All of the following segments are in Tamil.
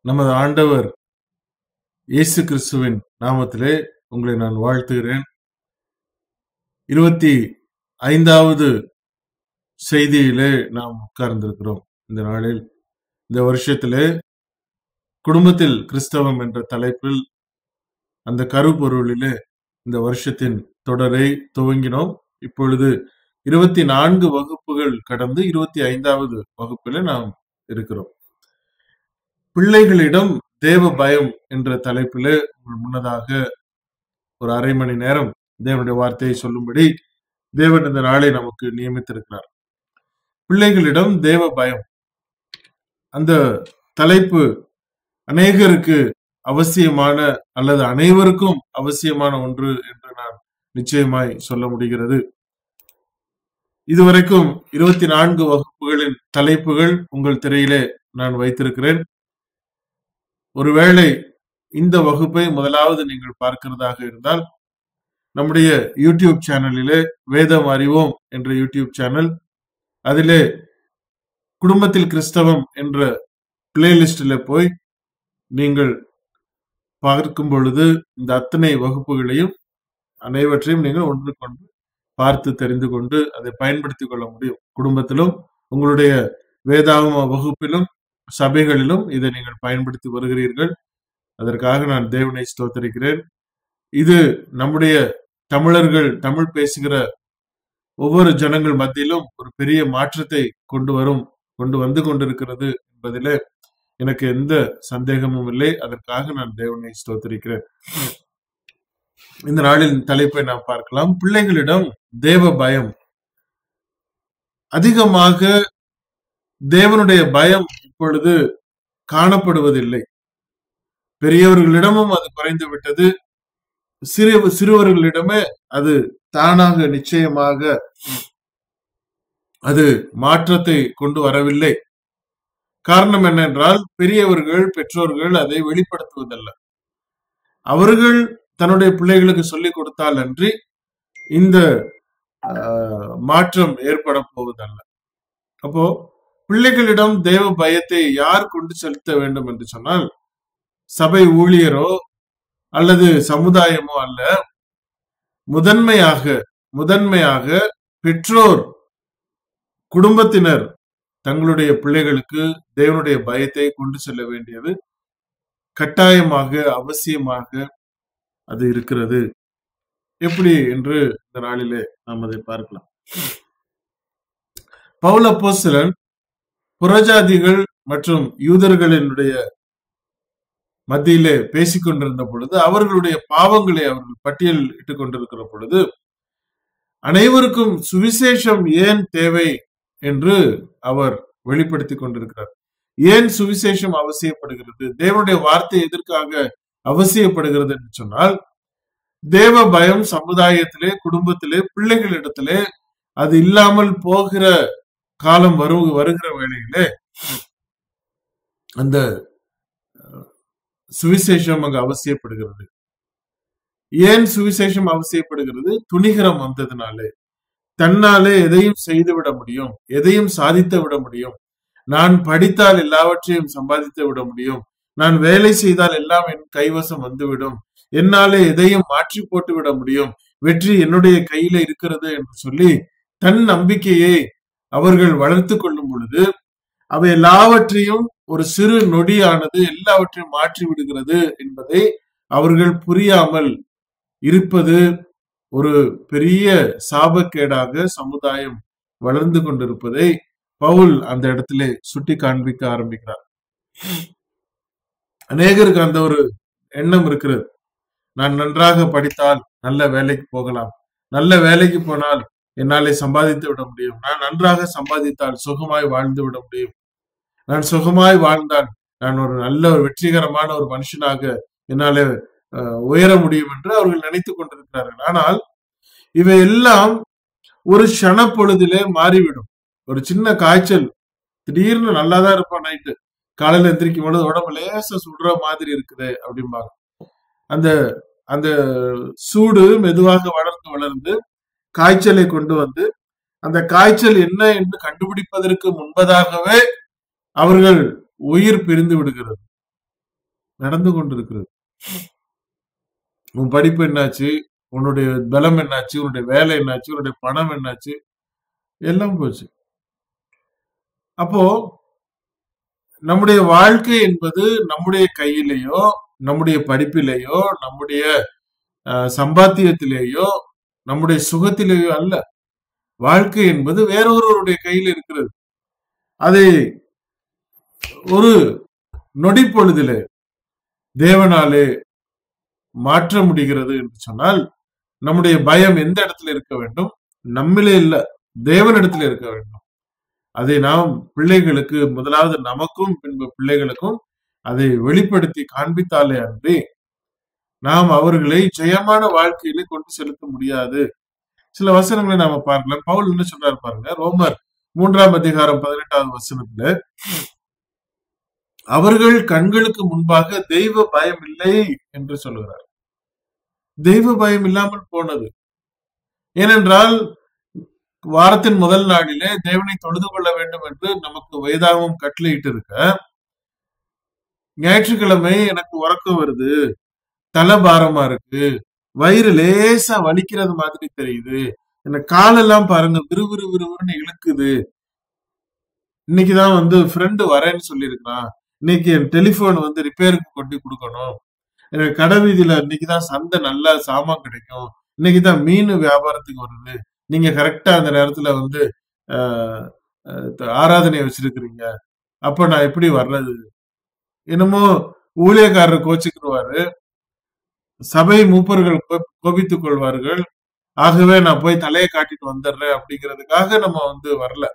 நமது ஆண்டவர் இயேசு கிறிஸ்துவின் நாமத்திலே உங்களை நான் வாழ்த்துகிறேன் இருபத்தி ஐந்தாவது செய்தியிலே நாம் உட்கார்ந்திருக்கிறோம் இந்த நாளில் இந்த வருஷத்திலே குடும்பத்தில் கிறிஸ்தவம் என்ற தலைப்பில் அந்த கருப்பொருளிலே இந்த வருஷத்தின் தொடரை துவங்கினோம் இப்பொழுது இருபத்தி நான்கு வகுப்புகள் கடந்து இருபத்தி ஐந்தாவது வகுப்பில நாம் இருக்கிறோம் பிள்ளைகளிடம் தேவ பயம் என்ற தலைப்பிலே உங்கள் முன்னதாக ஒரு அரை மணி நேரம் தேவனுடைய வார்த்தையை சொல்லும்படி தேவன் இந்த நாளை நமக்கு நியமித்திருக்கிறார் பிள்ளைகளிடம் தேவ பயம் அந்த தலைப்பு அநேகருக்கு அவசியமான அல்லது அனைவருக்கும் அவசியமான ஒன்று என்று நான் நிச்சயமாய் சொல்ல முடிகிறது இதுவரைக்கும் இருபத்தி நான்கு வகுப்புகளின் தலைப்புகள் உங்கள் திரையிலே நான் வைத்திருக்கிறேன் ஒருவேளை இந்த வகுப்பை முதலாவது நீங்கள் பார்க்கிறதாக இருந்தால் நம்முடைய யூடியூப் சேனலிலே வேதம் அறிவோம் என்ற யூடியூப் சேனல் அதிலே குடும்பத்தில் கிறிஸ்தவம் என்ற பிளேலிஸ்டில் போய் நீங்கள் பார்க்கும் பொழுது இந்த அத்தனை வகுப்புகளையும் அனைவற்றையும் நீங்கள் ஒன்று கொண்டு பார்த்து தெரிந்து கொண்டு அதை பயன்படுத்திக் கொள்ள முடியும் குடும்பத்திலும் உங்களுடைய வேதாகம வகுப்பிலும் சபைகளிலும் இதை நீங்கள் பயன்படுத்தி வருகிறீர்கள் அதற்காக நான் தேவனை ஸ்தோத்தரிக்கிறேன் இது நம்முடைய தமிழர்கள் தமிழ் பேசுகிற ஒவ்வொரு ஜனங்கள் மத்தியிலும் ஒரு பெரிய மாற்றத்தை கொண்டு வரும் கொண்டு வந்து கொண்டிருக்கிறது என்பதிலே எனக்கு எந்த சந்தேகமும் இல்லை அதற்காக நான் தேவனை ஸ்தோத்தரிக்கிறேன் இந்த நாளின் தலைப்பை நாம் பார்க்கலாம் பிள்ளைகளிடம் தேவ பயம் அதிகமாக தேவனுடைய பயம் இப்பொழுது காணப்படுவதில்லை பெரியவர்களிடமும் அது குறைந்து விட்டது சிறு சிறுவர்களிடமே அது தானாக நிச்சயமாக அது மாற்றத்தை கொண்டு வரவில்லை காரணம் என்னென்றால் பெரியவர்கள் பெற்றோர்கள் அதை வெளிப்படுத்துவதல்ல அவர்கள் தன்னுடைய பிள்ளைகளுக்கு சொல்லிக் கொடுத்தால் அன்றி இந்த மாற்றம் ஏற்பட போவதல்ல அப்போ பிள்ளைகளிடம் தேவ பயத்தை யார் கொண்டு செலுத்த வேண்டும் என்று சொன்னால் சபை ஊழியரோ அல்லது சமுதாயமோ அல்ல முதன்மையாக முதன்மையாக பெற்றோர் குடும்பத்தினர் தங்களுடைய பிள்ளைகளுக்கு தேவனுடைய பயத்தை கொண்டு செல்ல வேண்டியது கட்டாயமாக அவசியமாக அது இருக்கிறது எப்படி என்று இந்த நாளிலே நாம் அதை பார்க்கலாம் பவுல போஸ்தலன் புறஜாதிகள் மற்றும் யூதர்களினுடைய மத்தியிலே பேசிக் கொண்டிருந்த பொழுது அவர்களுடைய பாவங்களை அவர்கள் பட்டியல் இட்டுக் கொண்டிருக்கிற பொழுது அனைவருக்கும் சுவிசேஷம் ஏன் தேவை என்று அவர் வெளிப்படுத்திக் கொண்டிருக்கிறார் ஏன் சுவிசேஷம் அவசியப்படுகிறது தேவனுடைய வார்த்தை எதற்காக அவசியப்படுகிறது என்று சொன்னால் தேவ பயம் சமுதாயத்திலே குடும்பத்திலே பிள்ளைகளிடத்திலே அது இல்லாமல் போகிற காலம் வரு வருகிற வேளையிலே அந்த சுவிசேஷம் அங்கு அவசியப்படுகிறது ஏன் சுவிசேஷம் அவசியப்படுகிறது துணிகரம் வந்ததுனாலே தன்னாலே எதையும் செய்து விட முடியும் எதையும் சாதித்து விட முடியும் நான் படித்தால் எல்லாவற்றையும் சம்பாதித்து விட முடியும் நான் வேலை செய்தால் எல்லாம் என் கைவசம் வந்துவிடும் என்னாலே எதையும் மாற்றி போட்டு விட முடியும் வெற்றி என்னுடைய கையில இருக்கிறது என்று சொல்லி தன் நம்பிக்கையை அவர்கள் வளர்த்து கொள்ளும் பொழுது அவை எல்லாவற்றையும் ஒரு சிறு நொடியானது எல்லாவற்றையும் மாற்றி விடுகிறது என்பதை அவர்கள் புரியாமல் இருப்பது ஒரு பெரிய சாபக்கேடாக சமுதாயம் வளர்ந்து கொண்டிருப்பதை பவுல் அந்த இடத்திலே சுட்டி காண்பிக்க ஆரம்பிக்கிறார் அநேகருக்கு அந்த ஒரு எண்ணம் இருக்கிறது நான் நன்றாக படித்தால் நல்ல வேலைக்கு போகலாம் நல்ல வேலைக்கு போனால் என்னாலே சம்பாதித்து விட முடியும் நான் நன்றாக சம்பாதித்தால் சுகமாய் வாழ்ந்து விட முடியும் நான் சுகமாய் வாழ்ந்தால் நான் ஒரு நல்ல ஒரு வெற்றிகரமான ஒரு மனுஷனாக என்னாலே உயர முடியும் என்று அவர்கள் நினைத்துக் கொண்டிருக்கிறார்கள் ஆனால் இவை எல்லாம் ஒரு க்ஷண பொழுதிலே மாறிவிடும் ஒரு சின்ன காய்ச்சல் திடீர்னு நல்லாதான் இருப்பான் நைட்டு காலையில எந்திரிக்கும் பொழுது உடம்பு லேச சுடுற மாதிரி இருக்குது அப்படிம்பாங்க அந்த அந்த சூடு மெதுவாக வளர்ந்து வளர்ந்து காய்ச்சலை கொண்டு வந்து அந்த காய்ச்சல் என்ன என்று கண்டுபிடிப்பதற்கு முன்பதாகவே அவர்கள் உயிர் பிரிந்து விடுகிறது நடந்து கொண்டிருக்கிறது உன் படிப்பு என்னாச்சு உன்னுடைய பலம் என்னாச்சு உன்னுடைய வேலை என்னாச்சு உன்னுடைய பணம் என்னாச்சு எல்லாம் போச்சு அப்போ நம்முடைய வாழ்க்கை என்பது நம்முடைய கையிலேயோ நம்முடைய படிப்பிலேயோ நம்முடைய அஹ், சம்பாத்தியத்திலேயோ நம்முடைய சுகத்திலேயோ அல்ல வாழ்க்கை என்பது வேறொருவருடைய கையில் இருக்கிறது அதை ஒரு நொடி பொழுதிலே தேவனாலே மாற்ற முடிகிறது என்று சொன்னால் நம்முடைய பயம் எந்த இடத்துல இருக்க வேண்டும் நம்மிலே இல்ல தேவனிடத்தில் இருக்க வேண்டும் அதை நாம் பிள்ளைகளுக்கு முதலாவது நமக்கும் பின்பு பிள்ளைகளுக்கும் அதை வெளிப்படுத்தி காண்பித்தாலே அன்றி நாம் அவர்களை ஜெயமான வாழ்க்கையிலே கொண்டு செலுத்த முடியாது சில வசனங்களை நாம பார்க்கலாம் பவுல் என்ன சொல்றாரு பாருங்க ரோமர் மூன்றாம் அதிகாரம் பதினெட்டாவது வசனத்துல அவர்கள் கண்களுக்கு முன்பாக தெய்வ பயம் இல்லை என்று சொல்லுகிறார் தெய்வ பயம் இல்லாமல் போனது ஏனென்றால் வாரத்தின் முதல் நாளிலே தேவனை தொழுது கொள்ள வேண்டும் என்று நமக்கு வேதாகமம் கட்டளையிட்டு இருக்க ஞாயிற்றுக்கிழமை எனக்கு உறக்கம் வருது தலை பாரமா இருக்கு வயிறு லேசா வலிக்கிறது மாதிரி தெரியுது என்ன காலெல்லாம் பாருங்க விறுவிறு விறுவிறுன்னு இழுக்குது இன்னைக்குதான் வந்து ஃப்ரெண்டு வரேன்னு சொல்லியிருக்கிறான் இன்னைக்கு என் டெலிபோன் வந்து ரிப்பேருக்கு கொண்டு கொடுக்கணும் எனக்கு கடை வீதியில இன்னைக்குதான் சந்தை நல்லா சாமான் கிடைக்கும் இன்னைக்குதான் மீன் வியாபாரத்துக்கு வருது நீங்க கரெக்டா அந்த நேரத்துல வந்து ஆஹ், ஆஹ், ஆராதனை வச்சிருக்கிறீங்க அப்ப நான் எப்படி வர்றது என்னமோ ஊழியக்காரர் கோச்சுக்குருவாரு சபை மூப்பர்கள் கோ- கோபித்துக் கொள்வார்கள் ஆகவே நான் போய் தலையை காட்டிட்டு வந்துடுறேன் அப்படிங்கிறதுக்காக நம்ம வந்து வரல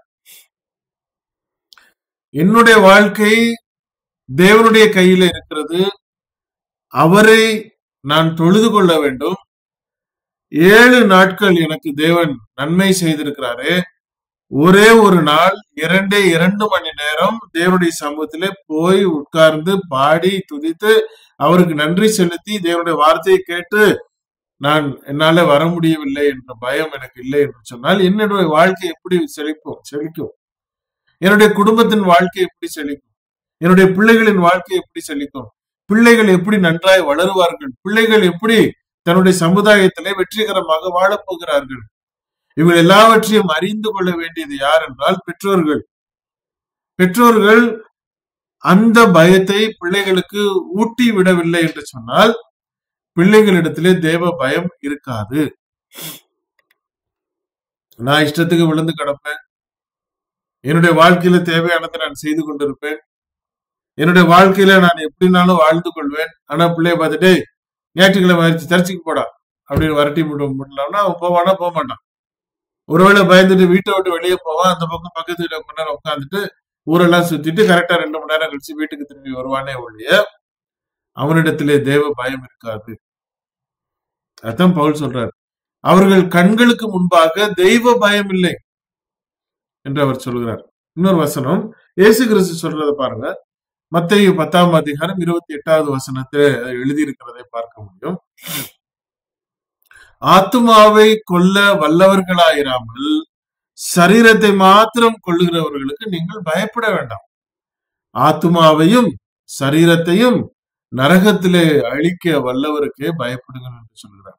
என்னுடைய வாழ்க்கை தேவனுடைய கையில இருக்கிறது அவரை நான் தொழுது கொள்ள வேண்டும் ஏழு நாட்கள் எனக்கு தேவன் நன்மை செய்திருக்கிறாரே ஒரே ஒரு நாள் இரண்டே இரண்டு மணி நேரம் தேவனுடைய சமூகத்திலே போய் உட்கார்ந்து பாடி துதித்து அவருக்கு நன்றி செலுத்தி தேவனுடைய வார்த்தையை கேட்டு நான் என்னால வர முடியவில்லை என்ற பயம் எனக்கு இல்லை என்று சொன்னால் என்னுடைய வாழ்க்கை எப்படி செழிக்கும் செழிக்கும் என்னுடைய குடும்பத்தின் வாழ்க்கை எப்படி செழிக்கும் என்னுடைய பிள்ளைகளின் வாழ்க்கை எப்படி செழிக்கும் பிள்ளைகள் எப்படி நன்றாய் வளருவார்கள் பிள்ளைகள் எப்படி தன்னுடைய சமுதாயத்திலே வெற்றிகரமாக வாழப் போகிறார்கள் இவர்கள் எல்லாவற்றையும் அறிந்து கொள்ள வேண்டியது யார் என்றால் பெற்றோர்கள் பெற்றோர்கள் அந்த பயத்தை பிள்ளைகளுக்கு ஊட்டி விடவில்லை என்று சொன்னால் பிள்ளைகளிடத்திலே தேவ பயம் இருக்காது நான் இஷ்டத்துக்கு விழுந்து கிடப்பேன் என்னுடைய வாழ்க்கையில தேவையானதை நான் செய்து கொண்டிருப்பேன் என்னுடைய வாழ்க்கையில நான் எப்படினாலும் வாழ்ந்து கொள்வேன் ஆனா பிள்ளைய பார்த்துட்டு ஞாயிற்றுக்கிழமை ஆயிடுச்சு சர்ச்சுக்கு போடா அப்படின்னு வரட்டி விட முடியலாம்னா அவன் போவானா போக மாட்டான் ஒருவேளை பயந்துட்டு வீட்டை விட்டு வெளியே போவான் அந்த பக்கம் பக்கத்து வீட்டுல கொஞ்ச நேரம் உட்காந்துட்டு ஊரெல்லாம் சுத்திட்டு கரெக்டா ரெண்டு மணி நேரம் கழிச்சு வீட்டுக்கு திரும்பி வருவானே ஒழிய அவனிடத்திலே தேவ பயம் இருக்காது அதான் பவுல் சொல்றார் அவர்கள் கண்களுக்கு முன்பாக தெய்வ பயம் இல்லை என்று அவர் சொல்கிறார் இன்னொரு வசனம் இயேசு கிறிஸ்து சொல்றதை பாருங்க மத்தேயு பத்தாம் அதிகாரம் இருபத்தி எட்டாவது வசனத்தில் எழுதியிருக்கிறதை பார்க்க முடியும் ஆத்துமாவை கொல்ல வல்லவர்களாயிராமல் சரீரத்தை மாத்திரம் கொள்ளுகிறவர்களுக்கு நீங்கள் பயப்பட வேண்டாம் ஆத்துமாவையும் சரீரத்தையும் நரகத்திலே அழிக்க வல்லவருக்கே பயப்படுங்கள் என்று சொல்கிறார்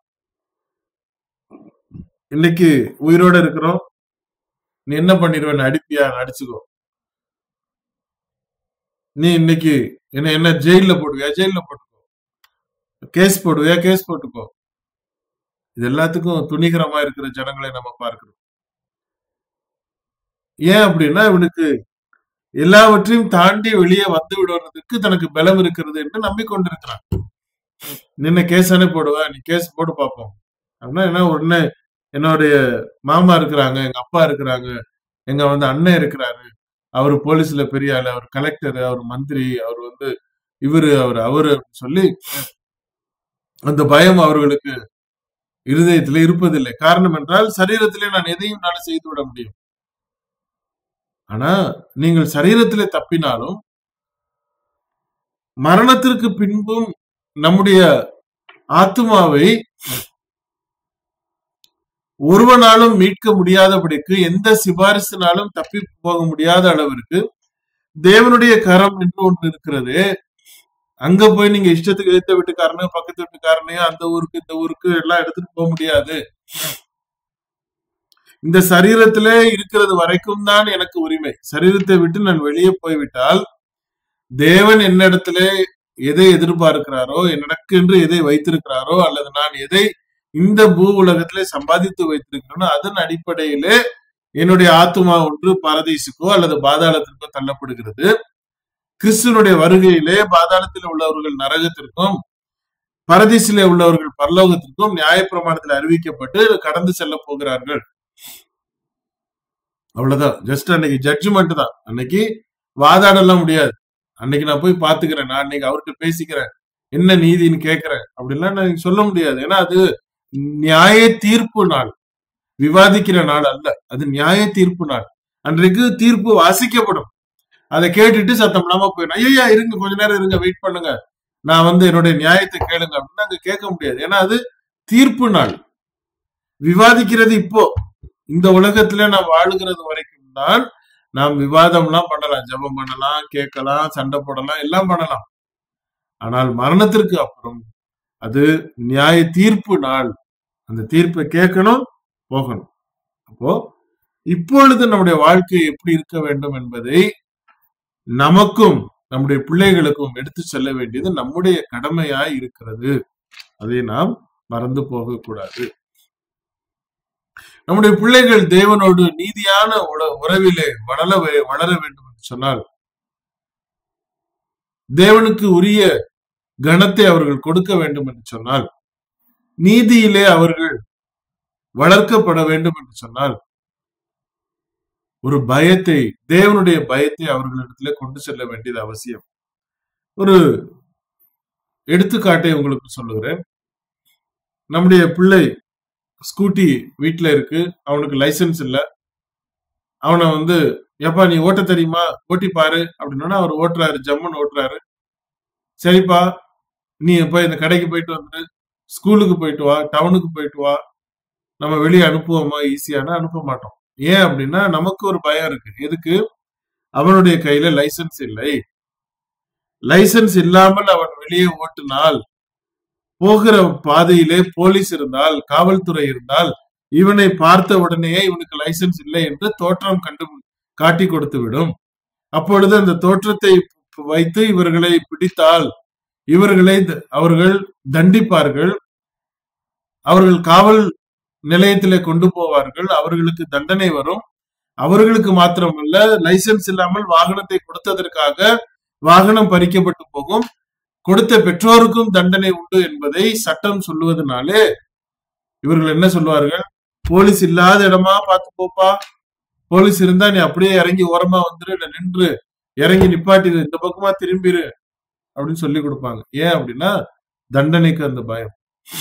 இன்னைக்கு உயிரோட இருக்கிறோம் நீ என்ன பண்ணிடுவேன் அடிப்பியா அடிச்சுக்கோ நீ இன்னைக்கு என்ன என்ன ஜெயில போடுவியா ஜெயில போட்டுக்கோ கேஸ் போடுவியா கேஸ் போட்டுக்கோ இது எல்லாத்துக்கும் துணிகரமா இருக்கிற ஜனங்களை நம்ம பார்க்கிறோம் ஏன் அப்படின்னா இவனுக்கு எல்லாவற்றையும் தாண்டி வெளியே வந்து விடுவதற்கு தனக்கு பலம் இருக்கிறது என்று நம்பிக்கொண்டிருக்கிறான் நின்ன கேஸானே போடுவா நீ கேஸ் போட்டு பார்ப்போம் அப்படின்னா என்ன உடனே என்னுடைய மாமா இருக்கிறாங்க எங்க அப்பா இருக்கிறாங்க எங்க வந்து அண்ணன் இருக்கிறாரு அவர் போலீஸ்ல பெரிய ஆளு அவர் கலெக்டர் அவர் மந்திரி அவர் வந்து இவரு அவர் அவரு அப்படின்னு சொல்லி அந்த பயம் அவர்களுக்கு இருதயத்திலே இருப்பதில்லை காரணம் என்றால் சரீரத்திலே நான் எதையும் நான் செய்து விட முடியும் ஆனா நீங்கள் சரீரத்திலே தப்பினாலும் மரணத்திற்கு பின்பும் நம்முடைய ஆத்மாவை ஒருவனாலும் மீட்க முடியாதபடிக்கு எந்த சிபாரிசினாலும் தப்பி போக முடியாத அளவிற்கு தேவனுடைய கரம் என்று ஒன்று இருக்கிறது அங்க போய் நீங்க இஷ்டத்துக்கு எழுத்த வீட்டுக்காரனையும் பக்கத்து வீட்டுக்காரனையும் அந்த ஊருக்கு இந்த ஊருக்கு எல்லாம் எடுத்துட்டு போக முடியாது இந்த சரீரத்திலே இருக்கிறது வரைக்கும் தான் எனக்கு உரிமை சரீரத்தை விட்டு நான் வெளியே போய்விட்டால் தேவன் என்னிடத்திலே எதை எதிர்பார்க்கிறாரோ எனக்கு என்று எதை வைத்திருக்கிறாரோ அல்லது நான் எதை இந்த பூ உலகத்திலே சம்பாதித்து வைத்திருக்கிறேனோ அதன் அடிப்படையிலே என்னுடைய ஆத்மா ஒன்று பாரதீசுக்கோ அல்லது பாதாளத்திற்கோ தள்ளப்படுகிறது கிறிஸ்துவனுடைய வருகையிலே பாதாளத்தில் உள்ளவர்கள் நரகத்திற்கும் பரதீசிலே உள்ளவர்கள் பரலோகத்திற்கும் நியாயப்பிரமாணத்தில் அறிவிக்கப்பட்டு கடந்து செல்ல போகிறார்கள் அவ்வளவுதான் ஜஸ்ட் அன்னைக்கு ஜட்ஜ்மெண்ட் தான் அன்னைக்கு வாதாடலாம் முடியாது அன்னைக்கு நான் போய் பாத்துக்கிறேன் நான் அன்னைக்கு அவர்கிட்ட பேசிக்கிறேன் என்ன நீதின்னு கேட்கிறேன் அப்படின்லாம் நான் சொல்ல முடியாது ஏன்னா அது நியாய தீர்ப்பு நாள் விவாதிக்கிற நாள் அல்ல அது நியாய தீர்ப்பு நாள் அன்றைக்கு தீர்ப்பு வாசிக்கப்படும் அதை கேட்டுட்டு சத்தம் இல்லாம போயிடும் ஐயா இருங்க கொஞ்ச நேரம் இருங்க வெயிட் பண்ணுங்க நான் வந்து என்னுடைய நியாயத்தை கேளுங்க அப்படின்னு அங்க கேட்க முடியாது ஏன்னா அது தீர்ப்பு நாள் விவாதிக்கிறது இப்போ இந்த உலகத்துல நாம் வாழுகிறது வரைக்கும் தான் நாம் விவாதம்லாம் பண்ணலாம் ஜெபம் பண்ணலாம் கேட்கலாம் சண்டை போடலாம் எல்லாம் பண்ணலாம் ஆனால் மரணத்திற்கு அப்புறம் அது நியாய தீர்ப்பு நாள் அந்த தீர்ப்பை கேட்கணும் போகணும் அப்போ இப்பொழுது நம்முடைய வாழ்க்கை எப்படி இருக்க வேண்டும் என்பதை நமக்கும் நம்முடைய பிள்ளைகளுக்கும் எடுத்து செல்ல வேண்டியது நம்முடைய கடமையாய் இருக்கிறது அதை நாம் மறந்து போகக்கூடாது நம்முடைய பிள்ளைகள் தேவனோடு நீதியான உற- உறவிலே வளர வே- வளர வேண்டும் என்று சொன்னால் தேவனுக்கு உரிய கணத்தை அவர்கள் கொடுக்க வேண்டும் என்று சொன்னால் நீதியிலே அவர்கள் வளர்க்கப்பட வேண்டும் என்று சொன்னால் ஒரு பயத்தை தேவனுடைய பயத்தை அவர்களிடத்திலே கொண்டு செல்ல வேண்டியது அவசியம் ஒரு எடுத்துக்காட்டை உங்களுக்கு சொல்லுகிறேன் நம்முடைய பிள்ளை ஸ்கூட்டி வீட்ல இருக்கு அவனுக்கு லைசென்ஸ் இல்ல அவனை வந்து எப்பா நீ ஓட்ட தெரியுமா ஓட்டி பாரு அப்படின்னா அவர் ஓட்டுறாரு ஜம்முன்னு ஓட்டுறாரு சரிப்பா நீ போய் இந்த கடைக்கு போயிட்டு வந்துட்டு ஸ்கூலுக்கு போயிட்டு வா டவுனுக்கு போயிட்டு வா நம்ம வெளியே அனுப்புவோமா ஈஸியான அனுப்ப மாட்டோம் ஏன் அப்படின்னா நமக்கு ஒரு பயம் இருக்கு எதுக்கு அவனுடைய கையில லைசென்ஸ் இல்லை லைசென்ஸ் இல்லாமல் அவன் வெளியே ஓட்டினால் போகிற பாதையிலே போலீஸ் இருந்தால் காவல்துறை இருந்தால் இவனை பார்த்த உடனேயே இவனுக்கு லைசென்ஸ் இல்லை என்று தோற்றம் கண்டு காட்டி கொடுத்து விடும் அப்பொழுது அந்த தோற்றத்தை வைத்து இவர்களை பிடித்தால் இவர்களை த- அவர்கள் தண்டிப்பார்கள் அவர்கள் காவல் நிலையத்திலே கொண்டு போவார்கள் அவர்களுக்கு தண்டனை வரும் அவர்களுக்கு மாத்திரமல்ல லைசென்ஸ் இல்லாமல் வாகனத்தை கொடுத்ததற்காக வாகனம் பறிக்கப்பட்டு போகும் கொடுத்த பெற்றோருக்கும் தண்டனை உண்டு என்பதை சட்டம் சொல்லுவதனாலே இவர்கள் என்ன சொல்லுவார்கள் போலீஸ் இல்லாத இடமா பார்த்து போப்பா போலீஸ் இருந்தா நீ அப்படியே இறங்கி ஓரமா வந்துரு இல்ல நின்று இறங்கி நிப்பாட்டிரு இந்த பக்கமா திரும்பிரு அப்படின்னு சொல்லி கொடுப்பாங்க ஏன் அப்படின்னா தண்டனைக்கு அந்த பயம்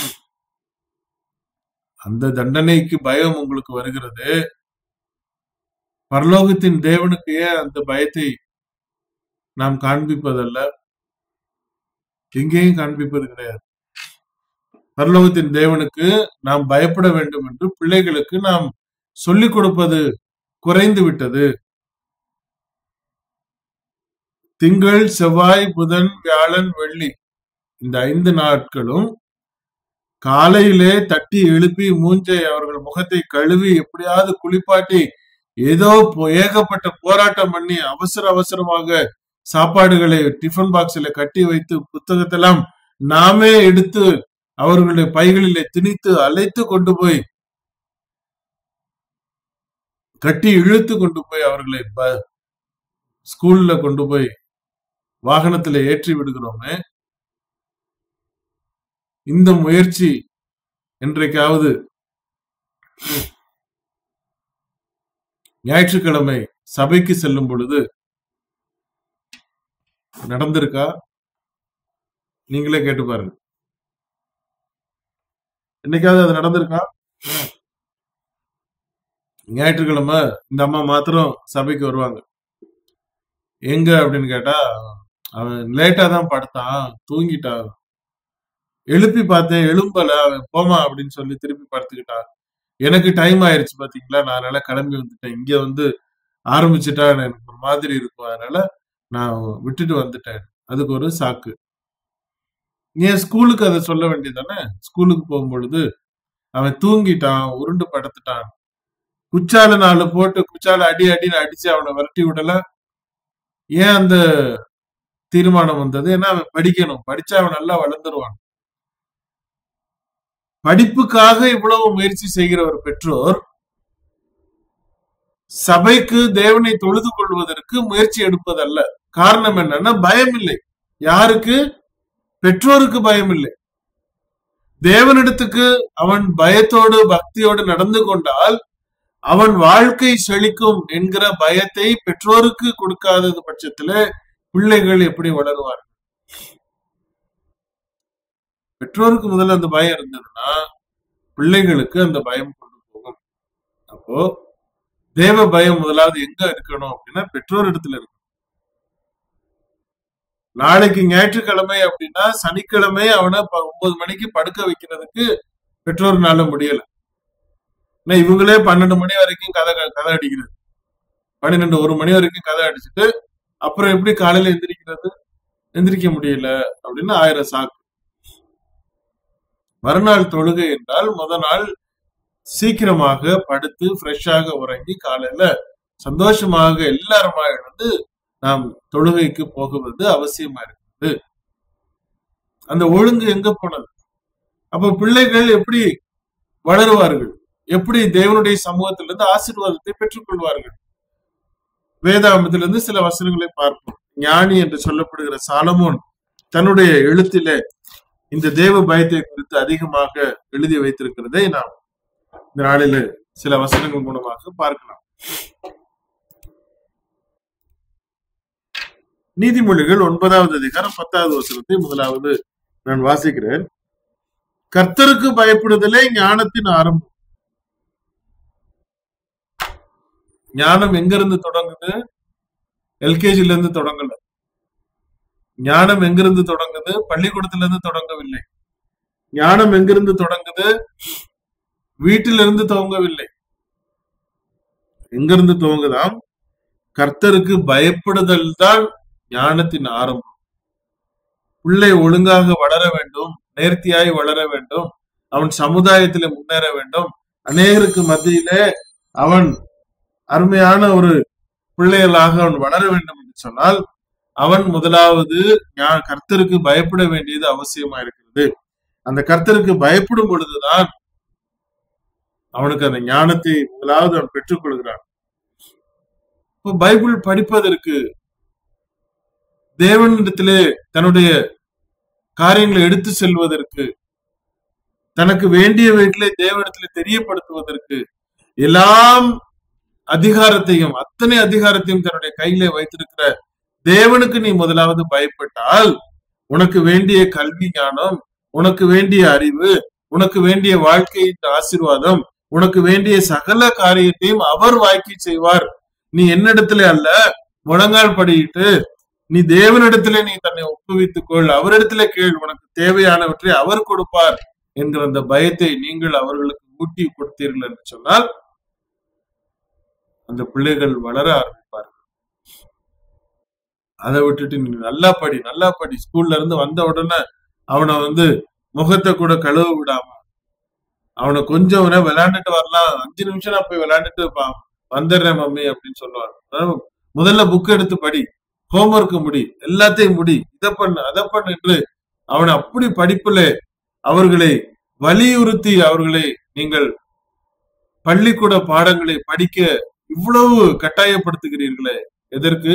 அந்த தண்டனைக்கு பயம் உங்களுக்கு வருகிறது பரலோகத்தின் தேவனுக்கு ஏன் அந்த பயத்தை நாம் காண்பிப்பதல்ல எங்கேயும் காண்பிப்பது கிடையாது பரலோகத்தின் தேவனுக்கு நாம் பயப்பட வேண்டும் என்று பிள்ளைகளுக்கு நாம் சொல்லிக் கொடுப்பது குறைந்து விட்டது திங்கள் செவ்வாய் புதன் வியாழன் வெள்ளி இந்த ஐந்து நாட்களும் காலையிலே தட்டி எழுப்பி மூஞ்சை அவர்கள் முகத்தை கழுவி எப்படியாவது குளிப்பாட்டி ஏதோ போ- ஏகப்பட்ட போராட்டம் பண்ணி அவசர அவசரமாக சாப்பாடுகளை டிஃபன் பாக்ஸில் கட்டி வைத்து புத்தகத்தெல்லாம் நாமே எடுத்து அவர்களுடைய பைகளிலே திணித்து அழைத்து கொண்டு போய் கட்டி இழுத்து கொண்டு போய் அவர்களை ப- ஸ்கூல்ல கொண்டு போய் வாகனத்துல ஏற்றி விடுகிறோமே இந்த முயற்சி என்றைக்காவது ஞாயிற்றுக்கிழமை சபைக்கு செல்லும் பொழுது நடந்திருக்கா நீங்களே கேட்டு பாருங்க என்னைக்காவது அது நடந்திருக்கா ஞாயிற்றுக்கிழமை இந்த அம்மா மாத்திரம் சபைக்கு வருவாங்க எங்க அப்படின்னு கேட்டா அவன் லேட்டா தான் படுத்தான் தூங்கிட்டான் எழுப்பி பார்த்தேன் எழும்பல அவன் போமா அப்படின்னு சொல்லி திருப்பி படுத்துக்கிட்டான் எனக்கு டைம் ஆயிருச்சு பாத்தீங்களா நான் அதனால கிளம்பி வந்துட்டேன் இங்க வந்து ஆரம்பிச்சுட்டா எனக்கு ஒரு மாதிரி இருக்கும் அதனால நான் விட்டுட்டு வந்துட்டேன் அதுக்கு ஒரு சாக்கு ஏன் ஸ்கூலுக்கு அதை சொல்ல வேண்டியதானே ஸ்கூலுக்கு போகும்பொழுது அவன் தூங்கிட்டான் உருண்டு படுத்துட்டான் குச்சால நாலு போட்டு குச்சால அடி அடின்னு அடிச்சு அவனை விரட்டி விடல ஏன் அந்த தீர்மானம் வந்தது ஏன்னா அவன் படிக்கணும் படிச்சா அவன் நல்லா வளர்ந்துருவான் படிப்புக்காக இவ்வளவு முயற்சி செய்கிற ஒரு பெற்றோர் சபைக்கு தேவனை தொழுது கொள்வதற்கு முயற்சி எடுப்பதல்ல காரணம் என்னன்னா பயம் இல்லை யாருக்கு பெற்றோருக்கு பயம் இல்லை தேவனிடத்துக்கு அவன் பயத்தோடு பக்தியோடு நடந்து கொண்டால் அவன் வாழ்க்கை செழிக்கும் என்கிற பயத்தை பெற்றோருக்கு கொடுக்காதது பட்சத்துல பிள்ளைகள் எப்படி வளருவார்கள் பெற்றோருக்கு முதல்ல அந்த பயம் இருந்ததுன்னா பிள்ளைகளுக்கு அந்த பயம் கொண்டு போகும் அப்போ தேவ பயம் முதலாவது எங்க இருக்கணும் அப்படின்னா பெற்றோர் இடத்துல இருக்கு நாளைக்கு ஞாயிற்றுக்கிழமை அப்படின்னா சனிக்கிழமை அவனை ப- ஒன்பது மணிக்கு படுக்க வைக்கிறதுக்கு பெற்றோர்னால முடியல ஏன்னா இவங்களே பன்னெண்டு மணி வரைக்கும் கதை கதை அடிக்கிறது பன்னிரெண்டு ஒரு மணி வரைக்கும் கதை அடிச்சுட்டு அப்புறம் எப்படி காலையில எந்திரிக்கிறது எந்திரிக்க முடியல அப்படின்னு ஆயிரம் சாக்கு மறுநாள் தொழுகை என்றால் முத நாள் சீக்கிரமாக படுத்து ஃப்ரெஷ்ஷாக உறங்கி காலையில சந்தோஷமாக எல்லாருமா எழுந்து நாம் தொழுகைக்கு போகுவது அவசியமா இருக்குது அந்த ஒழுங்கு எங்க போனது அப்ப பிள்ளைகள் எப்படி வளருவார்கள் எப்படி தேவனுடைய சமூகத்திலிருந்து ஆசீர்வாதத்தை பெற்றுக்கொள்வார்கள் வேதாமத்திலிருந்து சில வசனங்களை பார்ப்போம் ஞானி என்று சொல்லப்படுகிற சாலமோன் தன்னுடைய எழுத்திலே இந்த தேவ பயத்தை குறித்து அதிகமாக எழுதி வைத்திருக்கிறதை நாம் இந்த நாளில சில வசனங்கள் மூலமாக பார்க்கலாம் நீதிமொழிகள் ஒன்பதாவது அதிகாரம் பத்தாவது வசனத்தை முதலாவது நான் வாசிக்கிறேன் கர்த்தருக்கு பயப்படுதலே ஞானத்தின் ஆரம்பம் ஞானம் எங்க இருந்து தொடங்குது எல்கேஜில இருந்து தொடங்கல ஞானம் எங்கிருந்து தொடங்குது பள்ளிக்கூடத்துல இருந்து தொடங்கவில்லை ஞானம் எங்கிருந்து தொடங்குது வீட்டிலிருந்து துவங்கவில்லை எங்கிருந்து துவங்குதாம் கர்த்தருக்கு பயப்படுதல் தான் ஞானத்தின் ஆரம்பம் பிள்ளை ஒழுங்காக வளர வேண்டும் நேர்த்தியாய் வளர வேண்டும் அவன் சமுதாயத்திலே முன்னேற வேண்டும் அநேகருக்கு மத்தியிலே அவன் அருமையான ஒரு பிள்ளைகளாக அவன் வளர வேண்டும் என்று சொன்னால் அவன் முதலாவது ஞா- கர்த்தருக்கு பயப்பட வேண்டியது அவசியமா இருக்கிறது அந்த கர்த்தருக்கு பயப்படும் பொழுதுதான் அவனுக்கு அந்த ஞானத்தை முதலாவது அவன் பெற்றுக்கொள்கிறான் இப்போ பைபிள் படிப்பதற்கு தேவனிடத்திலே தன்னுடைய காரியங்களை எடுத்து செல்வதற்கு தனக்கு வேண்டியவைகளை தேவனிடத்திலே தெரியப்படுத்துவதற்கு எல்லாம் அதிகாரத்தையும் அத்தனை அதிகாரத்தையும் தன்னுடைய கையிலே வைத்திருக்கிற தேவனுக்கு நீ முதலாவது பயப்பட்டால் உனக்கு வேண்டிய கல்வி ஞானம் உனக்கு வேண்டிய அறிவு உனக்கு வேண்டிய வாழ்க்கையின் ஆசீர்வாதம் உனக்கு வேண்டிய சகல காரியத்தையும் அவர் வாக்கி செய்வார் நீ என்னிடத்திலே அல்ல முழங்கால் படியிட்டு நீ தேவனிடத்திலே நீ தன்னை ஒப்புவித்துக் கொள் அவரிடத்திலே கேள் உனக்கு தேவையானவற்றை அவர் கொடுப்பார் என்கிற அந்த பயத்தை நீங்கள் அவர்களுக்கு ஊட்டி கொடுத்தீர்கள் என்று சொன்னால் அந்த பிள்ளைகள் வளர ஆரம்பிப்பார்கள் அதை விட்டுட்டு நீ நல்லா படி நல்லா படி ஸ்கூல்ல இருந்து வந்த உடனே அவனை வந்து முகத்தை கூட கழுவ விடாம அவனை கொஞ்சம் வேணா விளையாண்டுட்டு வரலாம் அஞ்சு நிமிஷம் நான் போய் விளையாண்டுட்டு பா- வந்துடுறேன் மம்மி அப்படின்னு சொல்லுவாங்க அதாவது முதல்ல புக் எடுத்து படி ஹோம்ஒர்க் முடி எல்லாத்தையும் முடி இதை பண்ணு அதை பண்ணு என்று அவனை அப்படி படிப்புல அவர்களை வலியுறுத்தி அவர்களை நீங்கள் பள்ளிக்கூட பாடங்களை படிக்க இவ்வளவு கட்டாயப்படுத்துகிறீர்களே எதற்கு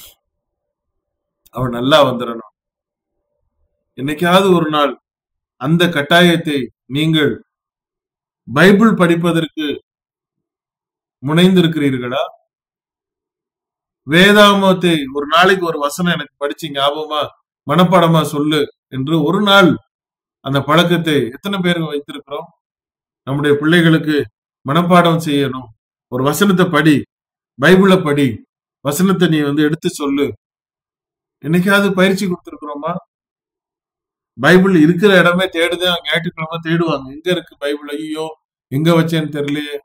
அவன் நல்லா வந்துடணும் என்னைக்காவது ஒரு நாள் அந்த கட்டாயத்தை நீங்கள் பைபிள் படிப்பதற்கு முனைந்திருக்கிறீர்களா வேதாமத்தை ஒரு நாளைக்கு ஒரு வசனம் எனக்கு படிச்சு ஞாபகமா மனப்பாடமா சொல்லு என்று ஒரு நாள் அந்த பழக்கத்தை எத்தனை பேர் வைத்திருக்கிறோம் நம்முடைய பிள்ளைகளுக்கு மனப்பாடம் செய்யணும் ஒரு வசனத்தை படி பைபிளை படி வசனத்தை நீ வந்து எடுத்து சொல்லு என்னைக்காவது பயிற்சி கொடுத்திருக்கிறோமா பைபிள் இருக்கிற இடமே தேடுதான் ஞாயிற்றுக்கிழமை தேடுவாங்க எங்க இருக்கு பைபிள் ஐயோ எங்க வச்சேன்னு தெரியலையே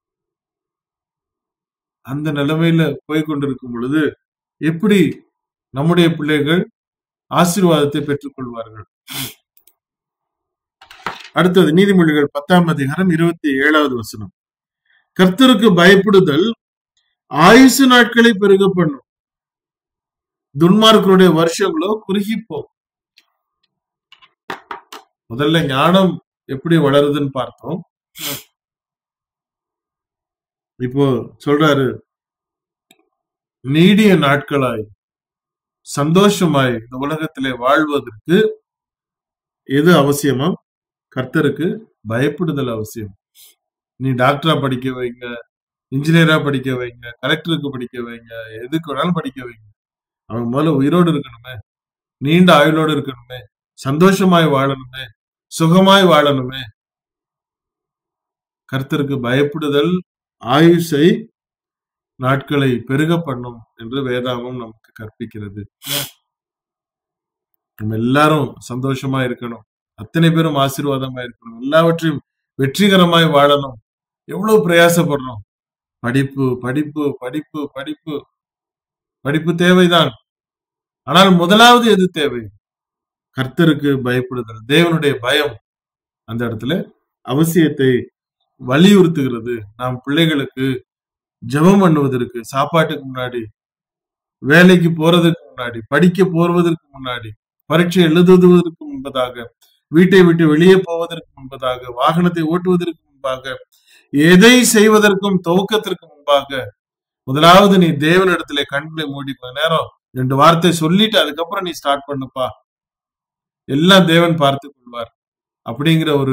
அந்த நிலைமையில போய் கொண்டிருக்கும் பொழுது எப்படி நம்முடைய பிள்ளைகள் ஆசீர்வாதத்தை பெற்றுக்கொள்வார்கள் அடுத்தது நீதிமொழிகள் பத்தாம் அதிகாரம் இருபத்தி ஏழாவது வசனம் கர்த்தருக்கு பயப்படுதல் ஆயுசு நாட்களை பெருக பண்ணும் துன்மார்க்கருடைய வருஷங்களோ குறுகி போகும் முதல்ல ஞானம் எப்படி வளருதுன்னு பார்த்தோம் இப்போ சொல்றாரு நீடிய நாட்களாய் சந்தோஷமாய் இந்த உலகத்திலே வாழ்வதற்கு எது அவசியமா கர்த்தருக்கு பயப்படுதல் அவசியம் நீ டாக்டரா படிக்க வைங்க இன்ஜினியரா படிக்க வைங்க கலெக்டருக்கு படிக்க வைங்க எதுக்கு வேணாலும் படிக்க வைங்க அவங்க முதல்ல உயிரோடு இருக்கணுமே நீண்ட ஆயுளோடு இருக்கணுமே சந்தோஷமாய் வாழணுமே சுகமாய் வாழணுமே கர்த்தருக்கு பயப்படுதல் ஆயுஷை நாட்களை பெருக பண்ணும் என்று வேதாகமம் நமக்கு கற்பிக்கிறது நம்ம எல்லாரும் சந்தோஷமா இருக்கணும் அத்தனை பேரும் ஆசீர்வாதமா இருக்கணும் எல்லாவற்றையும் வெற்றிகரமாய் வாழணும் எவ்வளவு பிரயாசப்படுறோம் படிப்பு படிப்பு படிப்பு படிப்பு படிப்பு தேவைதான் ஆனால் முதலாவது எது தேவை கர்த்தருக்கு பயப்படுதல் தேவனுடைய பயம் அந்த இடத்துல அவசியத்தை வலியுறுத்துகிறது நாம் பிள்ளைகளுக்கு ஜெபம் பண்ணுவதற்கு சாப்பாட்டுக்கு முன்னாடி வேலைக்கு போறதுக்கு முன்னாடி படிக்க போவதற்கு முன்னாடி பரீட்சை எழுதுவதற்கு முன்பதாக வீட்டை விட்டு வெளியே போவதற்கு முன்பதாக வாகனத்தை ஓட்டுவதற்கு முன்பாக எதை செய்வதற்கும் துவக்கத்திற்கு முன்பாக முதலாவது நீ தேவனிடத்திலே கண்களை மூடி கொஞ்ச நேரம் ரெண்டு வார்த்தை சொல்லிட்டு அதுக்கப்புறம் நீ ஸ்டார்ட் பண்ணுப்பா எல்லாம் தேவன் பார்த்து கொள்வார் அப்படிங்கிற ஒரு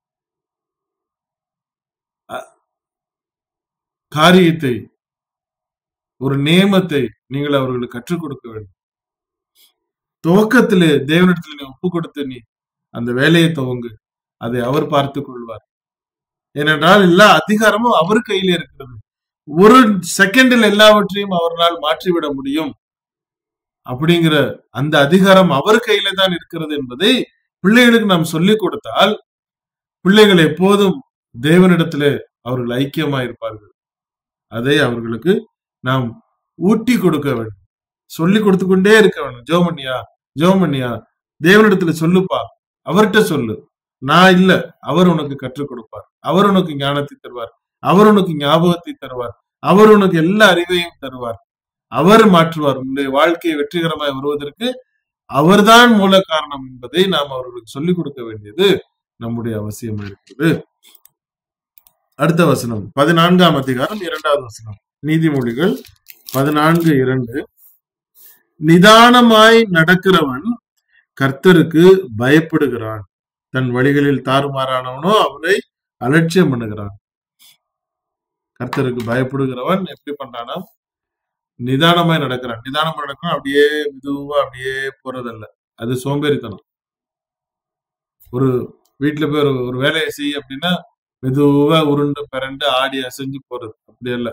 அ- காரியத்தை ஒரு நியமத்தை நீங்கள் அவர்களுக்கு கற்றுக் கொடுக்க வேண்டும் துவக்கத்திலே தேவனிடத்தில் நீ ஒப்பு கொடுத்து நீ அந்த வேலையை துவங்கு அதை அவர் பார்த்து கொள்வார் ஏனென்றால் எல்லா அதிகாரமும் அவர் கையில இருக்கிறது ஒரு செகண்டில் எல்லாவற்றையும் அவரால் மாற்றிவிட முடியும் அப்படிங்கிற அந்த அதிகாரம் அவர் கையில தான் இருக்கிறது என்பதை பிள்ளைகளுக்கு நாம் சொல்லிக் கொடுத்தால் பிள்ளைகள் எப்போதும் தேவனிடத்திலே அவர்கள் ஐக்கியமா இருப்பார்கள் அதை அவர்களுக்கு நாம் ஊட்டி கொடுக்க வேண்டும் சொல்லி கொடுத்து கொண்டே இருக்க வேண்டும் ஜோமன்யா ஜோமன்யா தேவனிடத்துல சொல்லுப்பா அவர்கிட்ட சொல்லு நான் இல்ல அவர் உனக்கு கற்றுக் கொடுப்பார் அவர் உனக்கு ஞானத்தை தருவார் அவர் உனக்கு ஞாபகத்தை தருவார் அவர் உனக்கு எல்லா அறிவையும் தருவார் அவர் மாற்றுவார் உன்னுடைய வாழ்க்கையை வெற்றிகரமாய் வருவதற்கு அவர்தான் மூல காரணம் என்பதை நாம் அவர்களுக்கு சொல்லிக் கொடுக்க வேண்டியது நம்முடைய அவசியம் இருக்கிறது அடுத்த வசனம் பதினான்காம் அதிகாரம் இரண்டாவது வசனம் நீதிமொழிகள் பதினான்கு இரண்டு நிதானமாய் நடக்கிறவன் கர்த்தருக்கு பயப்படுகிறான் தன் வழிகளில் தாறுமாறானவனோ அவனை அலட்சியம் பண்ணுகிறான் கர்த்தருக்கு பயப்படுகிறவன் எப்படி பண்றானா நிதானமாய் நடக்கிறான் நிதானமா நடக்கிறான் அப்படியே மெதுவா அப்படியே போறதல்ல அது சோம்பேறித்தனம் ஒரு வீட்டுல போய் ஒரு ஒரு வேலையை செய் அப்படின்னா மெதுவா உருண்டு பிறண்டு ஆடி அசைஞ்சு போறது அப்படி அல்ல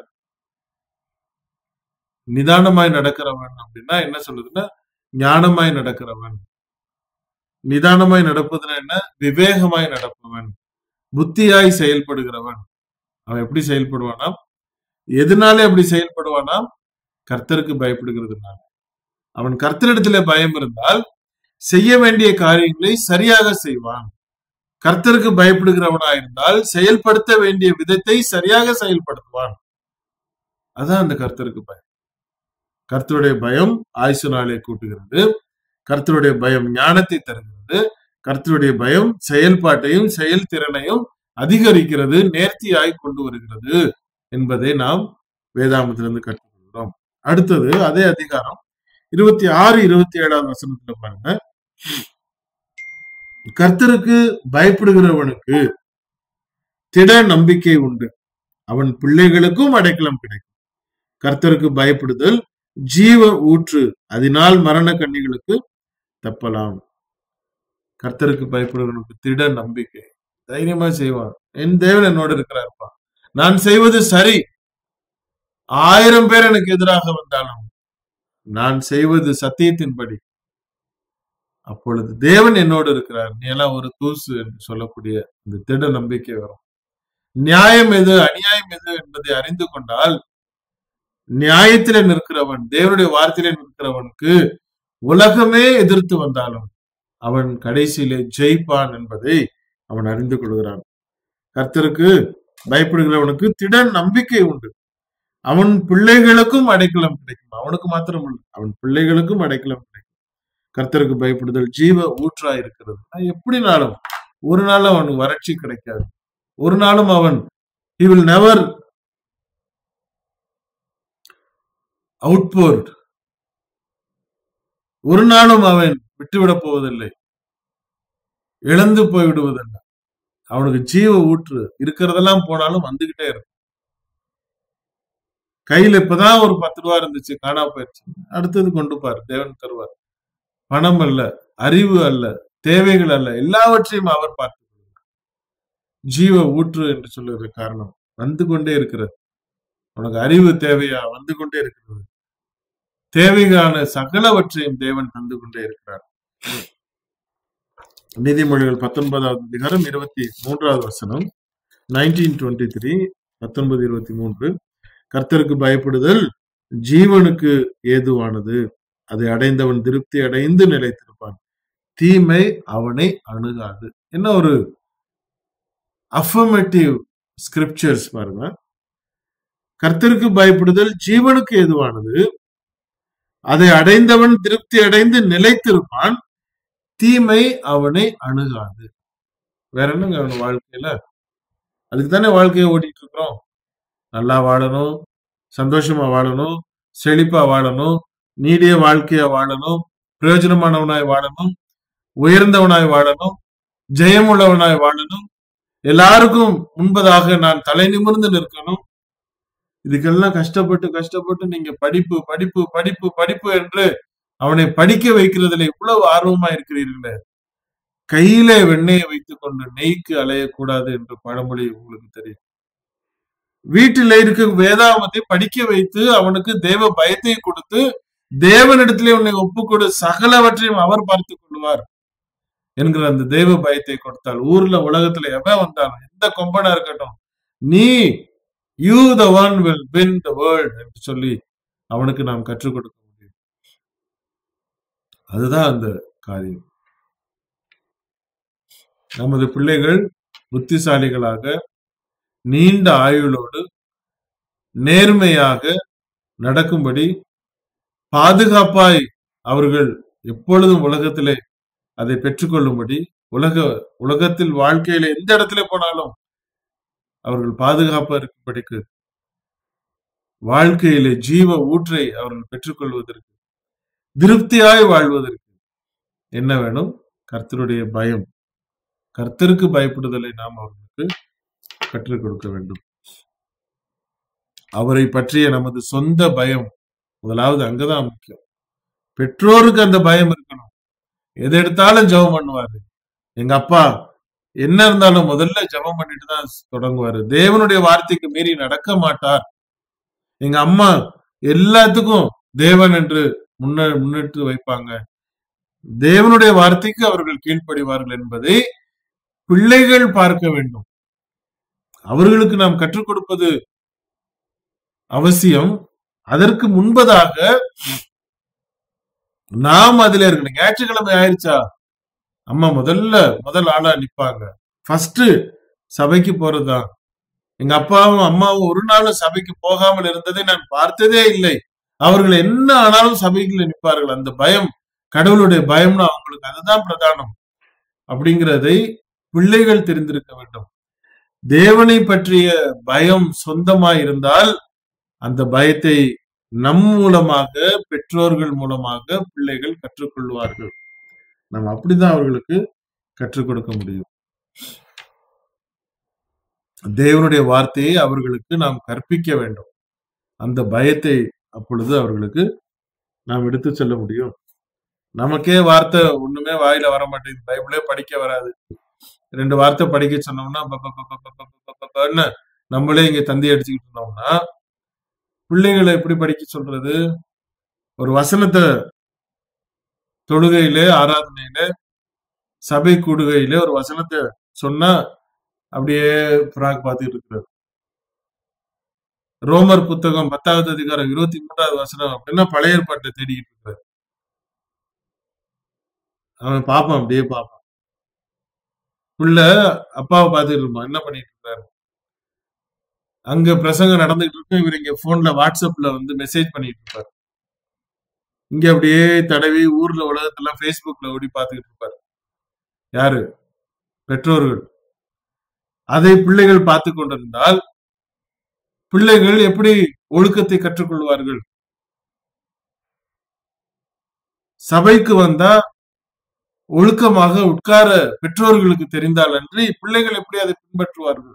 நிதானமாய் நடக்கிறவன் அப்படின்னா என்ன சொல்லுதுன்னா ஞானமாய் நடக்கிறவன் நிதானமாய் நடப்பதுன்னா என்ன விவேகமாய் நடப்பவன் புத்தியாய் செயல்படுகிறவன் அவன் எப்படி செயல்படுவானா எதனாலே அப்படி செயல்படுவானா கர்த்தருக்கு பயப்படுகிறதுனால அவன் கர்த்தரிடத்துல பயம் இருந்தால் செய்ய வேண்டிய காரியங்களை சரியாக செய்வான் கர்த்தருக்கு பயப்படுகிறவனா இருந்தால் செயல்படுத்த வேண்டிய விதத்தை சரியாக செயல்படுத்துவான் அதான் அந்த கர்த்தருக்கு பயம் கர்த்தருடைய பயம் ஆயுசு நாளை கூட்டுகிறது கர்த்தருடைய பயம் ஞானத்தை தருகிறது கர்த்தருடைய பயம் செயல்பாட்டையும் செயல்திறனையும் அதிகரிக்கிறது நேர்த்தியாய் கொண்டு வருகிறது என்பதை நாம் வேதாமத்திலிருந்து கற்றுக்கொள்கிறோம் அடுத்தது அதே அதிகாரம் இருபத்தி ஆறு இருபத்தி ஏழாவது வசனத்துல பாருங்க கர்த்தருக்கு பயப்படுகிறவனுக்கு திட நம்பிக்கை உண்டு அவன் பிள்ளைகளுக்கும் அடைக்கலம் கிடைக்கும் கர்த்தருக்கு பயப்படுதல் ஜீவ ஊற்று அதனால் மரண கண்ணிகளுக்கு தப்பலாம் கர்த்தருக்கு பயப்படுகிறவனுக்கு திட நம்பிக்கை தைரியமா செய்வான் என் தேவன் என்னோடு இருக்கிறார்ப்பா நான் செய்வது சரி ஆயிரம் பேர் எனக்கு எதிராக வந்தாலும் நான் செய்வது சத்தியத்தின்படி அப்பொழுது தேவன் என்னோடு இருக்கிறார் நீ எல்லாம் ஒரு தூசு என்று சொல்லக்கூடிய இந்த திட நம்பிக்கை வரும் நியாயம் எது அநியாயம் எது என்பதை அறிந்து கொண்டால் நியாயத்திலே நிற்கிறவன் தேவனுடைய வார்த்தையிலே நிற்கிறவனுக்கு உலகமே எதிர்த்து வந்தாலும் அவன் கடைசியிலே ஜெயிப்பான் என்பதை அவன் அறிந்து கொள்கிறான் கர்த்தருக்கு பயப்படுகிறவனுக்கு திடன் நம்பிக்கை உண்டு அவன் பிள்ளைகளுக்கும் அடைக்கலம் கிடைக்கும் அவனுக்கு மாத்திரம் இல்லை அவன் பிள்ளைகளுக்கும் அடைக்கலம் கிடைக்கும் கர்த்தருக்கு பயப்படுதல் ஜீவ ஊற்றா இருக்கிறது அது எப்படினாலும் ஒரு நாளும் அவனுக்கு வறட்சி கிடைக்காது ஒரு நாளும் அவன் he will never அவுட்போர்ட் ஒரு நாளும் அவன் விட்டுவிடப் போவதில்லை இழந்து போய் விடுவதில்லை அவனுக்கு ஜீவ ஊற்று இருக்கிறதெல்லாம் போனாலும் வந்துகிட்டே இருக்கும் கையில இப்பதான் ஒரு பத்து ரூபா இருந்துச்சு காணா போயிடுச்சு அடுத்தது கொண்டு பாரு தேவன் தருவார் பணம் அல்ல அறிவு அல்ல தேவைகள் அல்ல எல்லாவற்றையும் அவர் பார்த்து கொள்கிறார். ஜீவ ஊற்று என்று சொல்லுகிற காரணம் வந்து கொண்டே இருக்கிறது உனக்கு அறிவு தேவையா வந்து கொண்டே இருக்கிறது தேவையான சகலவற்றையும் தேவன் தந்து கொண்டே இருக்கிறார் நீதிமொழிகள் பத்தொன்பதாவது அதிகாரம் இருபத்தி மூன்றாவது வசனம் நைன்டீன் டுவெண்ட்டி த்ரீ பத்தொன்பது இருபத்தி மூன்று கர்த்தருக்கு பயப்படுதல் ஜீவனுக்கு ஏதுவானது அதை அடைந்தவன் திருப்தி அடைந்து நிலைத்திருப்பான் தீமை அவனை அணுகாது என்ன ஒரு அஃபர்மேட்டிவ் ஸ்கிரிப்சர்ஸ் பாருங்க கர்த்தருக்கு பயப்படுதல் ஜீவனுக்கு ஏதுவானது அதை அடைந்தவன் திருப்தி அடைந்து நிலைத்திருப்பான் தீமை அவனை அணுகாது வேற என்னங்க அவன் வாழ்க்கையில அதுக்கு தானே வாழ்க்கையை ஓட்டிட்டு இருக்கிறோம் நல்லா வாழணும் சந்தோஷமா வாழணும் செழிப்பா வாழணும் நீடிய வாழ்க்கையா வாழணும் பிரயோஜனமானவனாய் வாழணும் உயர்ந்தவனாய் வாழணும் ஜெயமுள்ளவனாய் வாழணும் எல்லாருக்கும் முன்பதாக நான் தலை நிமிர்ந்து நிற்கணும் இதுக்கெல்லாம் கஷ்டப்பட்டு கஷ்டப்பட்டு நீங்க படிப்பு படிப்பு படிப்பு படிப்பு என்று அவனை படிக்க வைக்கிறதுல இவ்வளவு ஆர்வமா இருக்கிறீர்களே கையிலே வெண்ணெயை வைத்துக் கொண்டு நெய்க்கு அலையக்கூடாது என்று பழமொழி உங்களுக்கு தெரியும் வீட்டில இருக்க வேதாமத்தை படிக்க வைத்து அவனுக்கு தேவ பயத்தை கொடுத்து தேவனிடத்திலே உன்னை ஒப்புக்கொடு சகலவற்றையும் அவர் பார்த்துக் கொள்வார் என்கிற அந்த தெய்வ பயத்தை கொடுத்தால் ஊர்ல உலகத்துல எவன் வந்தாலும் எந்த கொம்பனா இருக்கட்டும் நீ you the one will win the world என்று சொல்லி அவனுக்கு நாம் கற்றுக் கொடுக்க முடியும் அதுதான் அந்த காரியம் நமது பிள்ளைகள் புத்திசாலிகளாக நீண்ட ஆயுளோடு நேர்மையாக நடக்கும்படி பாதுகாப்பாய் அவர்கள் எப்பொழுதும் உலகத்திலே அதை பெற்றுக்கொள்ளும்படி உலக உலகத்தில் வாழ்க்கையில எந்த இடத்துல போனாலும் அவர்கள் பாதுகாப்பா இருக்கும்படிக்கு வாழ்க்கையிலே ஜீவ ஊற்றை அவர்கள் பெற்றுக்கொள்வதற்கு திருப்தியாய் வாழ்வதற்கு என்ன வேணும் கர்த்தருடைய பயம் கர்த்தருக்கு பயப்படுதலை நாம் அவர்களுக்கு கற்றுக் கொடுக்க வேண்டும் அவரை பற்றிய நமது சொந்த பயம் முதலாவது அங்கதான் முக்கியம் பெற்றோருக்கு அந்த பயம் இருக்கணும் எது எடுத்தாலும் ஜெபம் பண்ணுவாரு எங்க அப்பா என்ன இருந்தாலும் முதல்ல ஜெபம் பண்ணிட்டு தான் தொடங்குவாரு தேவனுடைய வார்த்தைக்கு மீறி நடக்க மாட்டார் எங்க அம்மா எல்லாத்துக்கும் தேவன் என்று முன்ன முன்னிட்டு வைப்பாங்க தேவனுடைய வார்த்தைக்கு அவர்கள் கீழ்ப்படிவார்கள் என்பதை பிள்ளைகள் பார்க்க வேண்டும் அவர்களுக்கு நாம் கற்றுக் கொடுப்பது அவசியம் அதற்கு முன்பதாக நாம் அதுல இருக்கணும் ஞாயிற்றுக்கிழமை ஆயிடுச்சா அம்மா முதல்ல முதல் ஆளா நிப்பாங்க ஃபர்ஸ்ட் சபைக்கு போறதுதான் எங்க அப்பாவும் அம்மாவும் ஒரு நாளும் சபைக்கு போகாமல் இருந்ததை நான் பார்த்ததே இல்லை அவர்கள் என்ன ஆனாலும் சபைக்குள்ள நிற்பார்கள் அந்த பயம் கடவுளுடைய பயம்னு அவங்களுக்கு அதுதான் பிரதானம் அப்படிங்கிறதை பிள்ளைகள் தெரிந்திருக்க வேண்டும் தேவனை பற்றிய பயம் சொந்தமாய் இருந்தால் அந்த பயத்தை நம் மூலமாக பெற்றோர்கள் மூலமாக பிள்ளைகள் கற்றுக்கொள்வார்கள் நம்ம அப்படிதான் அவர்களுக்கு கற்றுக் கொடுக்க முடியும் தேவனுடைய வார்த்தையை அவர்களுக்கு நாம் கற்பிக்க வேண்டும் அந்த பயத்தை அப்பொழுது அவர்களுக்கு நாம் எடுத்து செல்ல முடியும் நமக்கே வார்த்தை ஒண்ணுமே வாயில வர மாட்டேங்குது பைபிளே படிக்க வராது ரெண்டு வார்த்தை படிக்க சொன்னோம்னா ப- ப- ப- ப- ப- ப- ப- ப- பன்னு நம்மளே இங்க தந்தி அடிச்சுக்கிட்டு இருந்தோம்னா பிள்ளைகளை எப்படி படிக்க சொல்றது ஒரு வசனத்தை தொழுகையிலே ஆராதனையில சபை கூடுகையிலே ஒரு வசனத்தை சொன்னா அப்படியே பிராக் பார்த்துட்டு இருக்கிறார் ரோமர் புத்தகம் பத்தாவது அதிகாரம் இருபத்தி மூன்றாவது வசனம் அப்படின்னா பழைய ஏற்பாட்டை தேடிக்கிட்டு இருக்கிறார் அவன் பார்ப்பான் அப்படியே பார்ப்பான் பிள்ளை அப்பாவை பார்த்துட்டு இருப்பான் என்ன பண்ணிட்டு இருந்தாரு அங்க பிரசங்கம் நடந்துகிட்டு இருக்கும் இவர் இங்க போன்ல வாட்ஸ்அப்ல வந்து மெசேஜ் பண்ணிட்டு இருப்பாரு இங்க அப்படியே தடவி ஊர்ல உலகத்துல ஃபேஸ்புக்ல ஓடி பார்த்துக்கிட்டு இருப்பாரு யாரு பெற்றோர்கள் அதை பிள்ளைகள் பார்த்து கொண்டிருந்தால் பிள்ளைகள் எப்படி ஒழுக்கத்தை கற்றுக்கொள்வார்கள் சபைக்கு வந்தா ஒழுக்கமாக உட்கார பெற்றோர்களுக்கு தெரிந்தால் அன்றி பிள்ளைகள் எப்படி அதை பின்பற்றுவார்கள்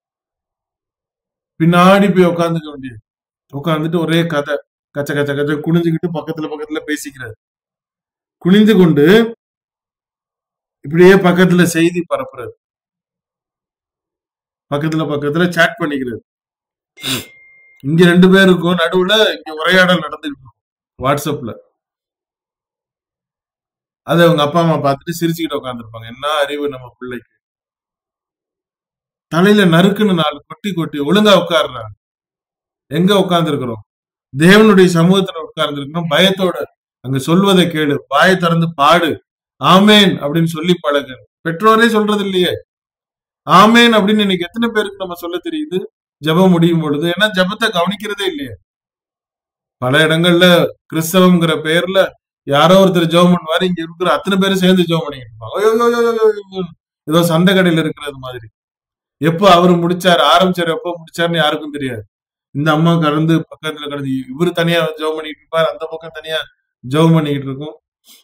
பின்னாடி போய் உட்காந்துக்க வேண்டியது உட்காந்துட்டு ஒரே கதை கச்ச கச்ச கச்ச குனிஞ்சுக்கிட்டு பக்கத்துல பக்கத்துல பேசிக்கிறார் குனிந்து கொண்டு இப்படியே பக்கத்துல செய்தி பரப்புறது பக்கத்துல பக்கத்துல சாட் பண்ணிக்கிறது இங்க ரெண்டு பேருக்கும் நடுவுல இங்க உரையாடல் நடந்துகிட்டு இருக்கும் வாட்ஸ்அப்ல அதை அவங்க அப்பா அம்மா பார்த்துட்டு சிரிச்சுக்கிட்டு உட்காந்துருப்பாங்க என்ன அறிவு நம்ம பிள்ளைக்கு தலையில நறுக்குன்னு நாலு கொட்டி கொட்டி ஒழுங்கா உட்காருறாங்க எங்க உட்கார்ந்து இருக்கிறோம் தேவனுடைய சமூகத்துல உட்கார்ந்து இருக்கிறோம் பயத்தோட அங்க சொல்வதை கேளு வாயை திறந்து பாடு ஆமேன் அப்படின்னு சொல்லி பழகு பெற்றோரே சொல்றது இல்லையே ஆமேன் அப்படின்னு இன்னைக்கு எத்தனை பேருக்கு நம்ம சொல்ல தெரியுது ஜெபம் முடியும் பொழுது ஏன்னா ஜெபத்தை கவனிக்கிறதே இல்லையே பல இடங்கள்ல கிறிஸ்தவங்கிற பேர்ல யாரோ ஒருத்தர் ஜெபம் பண்ணுவாரு இங்க இருக்கிற அத்தனை பேரும் சேர்ந்து ஜெபம் பண்ணிட்டு இருப்பாங்க ஐயோ, ஐயோ, ஐயோ, ஐயோ, ஐயோ. ஏதோ சண்டை கடையில இருக்கிறது மாதிரி எப்போ அவர் முடிச்சாரு ஆரம்பிச்சாரு எப்போ முடிச்சாருன்னு யாருக்கும் தெரியாது இந்த அம்மா கடந்து பக்கத்துல கடந்து இவரு தனியா ஜெபம் பண்ணிட்டு இருப்பார் அந்த பக்கம் தனியா ஜெபம் பண்ணிக்கிட்டு இருக்கும்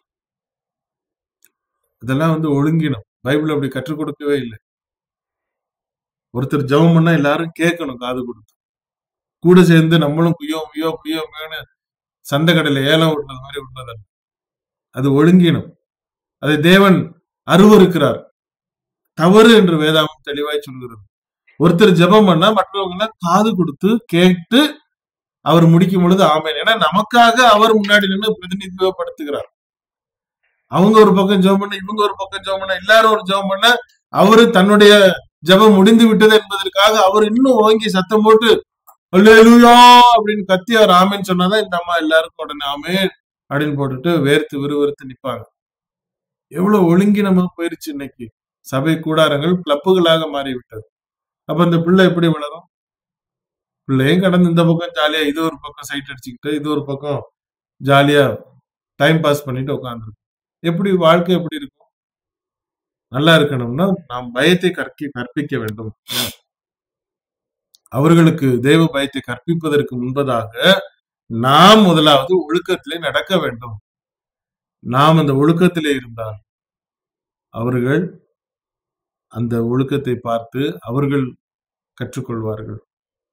இதெல்லாம் வந்து ஒழுங்கினம் பைபிள் அப்படி கற்றுக் கொடுக்கவே இல்லை ஒருத்தர் ஜெபம் பண்ணா எல்லாரும் கேட்கணும் காது கொடுத்து கூட சேர்ந்து நம்மளும் குய்யோ குய்யோ குய்யோ குய்யோன்னு சண்டை கடையில ஏலம் விடுறது மாதிரி விடுறதல்ல அது ஒழுங்கினம் அதை தேவன் அருவருக்கிறார் தவறு என்று வேதாகம் தெளிவாய் சொல்கிறது ஒருத்தர் ஜெபம் பண்ணா மற்றவங்க காது கொடுத்து கேட்டு அவர் முடிக்கும் பொழுது ஆமேன் ஏன்னா நமக்காக அவர் முன்னாடி நின்று பிரதிநிதித்துவப்படுத்துகிறார் அவங்க ஒரு பக்கம் ஜெபம் பண்ண இவங்க ஒரு பக்கம் ஜெபம் பண்ண எல்லாரும் ஒரு ஜெபம் பண்ண அவரு தன்னுடைய ஜெபம் முடிந்து விட்டது என்பதற்காக அவர் இன்னும் ஓங்கி சத்தம் போட்டு அல்லேலூயா அப்படின்னு கத்தி அவர் ஆமேன்னு சொன்னாதான் இந்த அம்மா எல்லாருக்கும் உடனே ஆமேன் அப்படின்னு போட்டுட்டு வேர்த்து விறுவிறுத்து நிப்பாங்க எவ்வளவு ஒழுங்கினமா போயிருச்சு இன்னைக்கு சபை கூடாரங்கள் கிளப்புகளாக மாறிவிட்டது அப்ப இந்த பிள்ளை எப்படி வளரும் பிள்ளையும் கடந்து இந்த பக்கம் ஜாலியா இது ஒரு பக்கம் சைட் அடிச்சுக்கிட்டு இது ஒரு பக்கம் ஜாலியா டைம் பாஸ் பண்ணிட்டு உட்காந்துருக்கும் எப்படி வாழ்க்கை எப்படி இருக்கும் நல்லா இருக்கணும்னா நாம் பயத்தை கற்கி கற்பிக்க வேண்டும் அவர்களுக்கு தேவ பயத்தை கற்பிப்பதற்கு முன்பதாக நாம் முதலாவது ஒழுக்கத்திலே நடக்க வேண்டும் நாம் அந்த ஒழுக்கத்திலே இருந்தால் அவர்கள் அந்த ஒழுக்கத்தை பார்த்து அவர்கள் கற்றுக்கொள்வார்கள்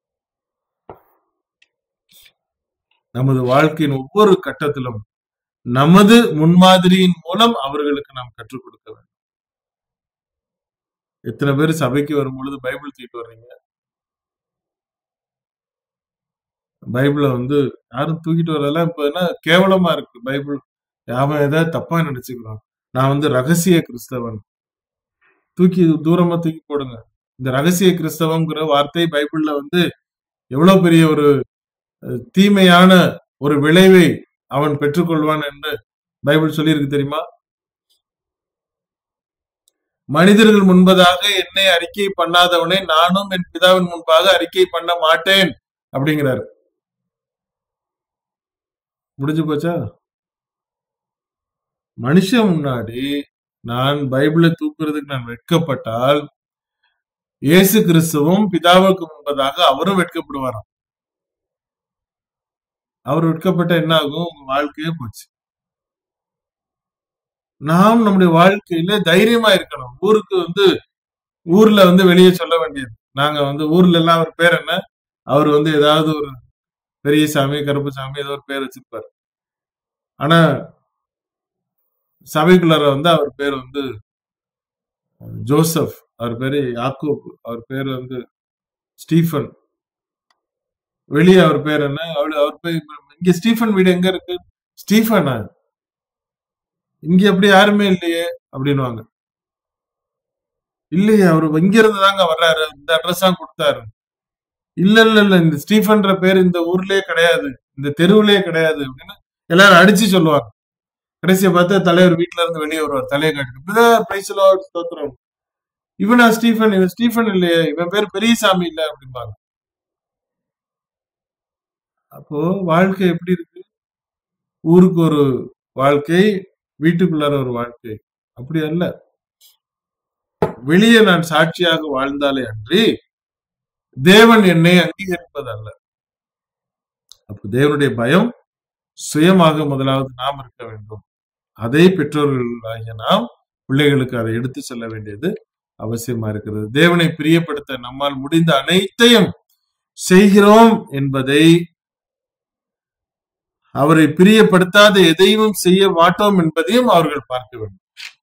நமது வாழ்க்கையின் ஒவ்வொரு கட்டத்திலும் நமது முன்மாதிரியின் மூலம் அவர்களுக்கு நாம் கற்றுக் கொடுக்க வேண்டும் எத்தனை பேர் சபைக்கு வரும் பொழுது பைபிள் தூக்கிட்டு வர்றீங்க பைபிளை வந்து யாரும் தூக்கிட்டு வரதெல்லாம் இப்ப என்ன கேவலமா இருக்கு பைபிள் அவன் ஏதாவது தப்பா நினைச்சுக்கிறான் நான் வந்து ரகசிய கிறிஸ்தவன் தூக்கி தூரமா தூக்கி போடுங்க இந்த ரகசிய கிறிஸ்தவங்கிற வார்த்தை பைபிள்ல வந்து எவ்வளவு பெரிய ஒரு அஹ், தீமையான ஒரு விளைவை அவன் பெற்றுக்கொள்வான் என்று பைபிள் சொல்லியிருக்கு தெரியுமா மனிதர்கள் முன்பதாக என்னை அறிக்கை பண்ணாதவனை நானும் என் பிதாவின் முன்பாக அறிக்கை பண்ண மாட்டேன் அப்படிங்கிறாரு முடிஞ்சு போச்சா மனுஷன் முன்னாடி நான் பைபிளை தூக்குறதுக்கு நான் வெட்கப்பட்டால் இயேசு கிறிஸ்துவும் பிதாவுக்கு முன்பதாக அவரும் வெட்கப்படுவாராம் அவர் வெட்கப்பட்ட என்ன ஆகும் உங்க வாழ்க்கையே போச்சு நாம் நம்முடைய வாழ்க்கையில தைரியமா இருக்கணும் ஊருக்கு வந்து ஊர்ல வந்து வெளியே சொல்ல வேண்டியது நாங்க வந்து ஊர்ல எல்லாம் அவர் பேர் என்ன அவர் வந்து ஏதாவது ஒரு பெரிய சாமி கருப்பு சாமி ஏதோ ஒரு பேர் வச்சிருப்பாரு ஆனா சபைக்குள்ளார வந்து அவர் பேர் வந்து ஜோசப் அவர் பேரு யாக்கூப் அவர் பேர் வந்து ஸ்டீஃபன் வெளியே அவர் பேர் என்ன அவரு அவர் பேர் இங்க ஸ்டீஃபன் வீடு எங்க இருக்கு ஸ்டீஃபனா இங்க அப்படி யாருமே இல்லையே அப்படின்னுவாங்க இல்லையே அவர் இங்க இருந்து தாங்க வர்றாரு இந்த அட்ரஸ் தான் கொடுத்தாரு இல்ல இல்ல இல்ல இந்த ஸ்டீஃபன்ற பேர் இந்த ஊர்லயே கிடையாது இந்த தெருவுலயே கிடையாது அப்படின்னு எல்லாரும் அடிச்சு சொல்லுவாங்க கடைசியை பார்த்தா தலைவர் வீட்டுல இருந்து வெளியே வருவார் தலையை காட்டி இப்படிதான் பிரைஸ்ல ஸ்தோத்திரம் இவனா ஸ்டீஃபன் இவன் ஸ்டீஃபன் இல்லையே இவன் பேர் பெரியசாமி இல்ல அப்படிம்பாங்க அப்போ வாழ்க்கை எப்படி இருக்கு ஊருக்கு ஒரு வாழ்க்கை வீட்டுக்குள்ளார ஒரு வாழ்க்கை அப்படி அல்ல வெளியே நான் சாட்சியாக வாழ்ந்தாலே அன்றி தேவன் என்னை அங்கீகரிப்பதல்ல அப்போ தேவனுடைய பயம் சுயமாக முதலாவது நாம் இருக்க வேண்டும் அதை பெற்றோர்களாகிய நாம் பிள்ளைகளுக்கு அதை எடுத்து செல்ல வேண்டியது அவசியமா இருக்கிறது தேவனை பிரியப்படுத்த நம்மால் முடிந்த அனைத்தையும் செய்கிறோம் என்பதை அவரை பிரியப்படுத்தாத எதையும் செய்ய மாட்டோம் என்பதையும் அவர்கள் பார்க்க வேண்டும்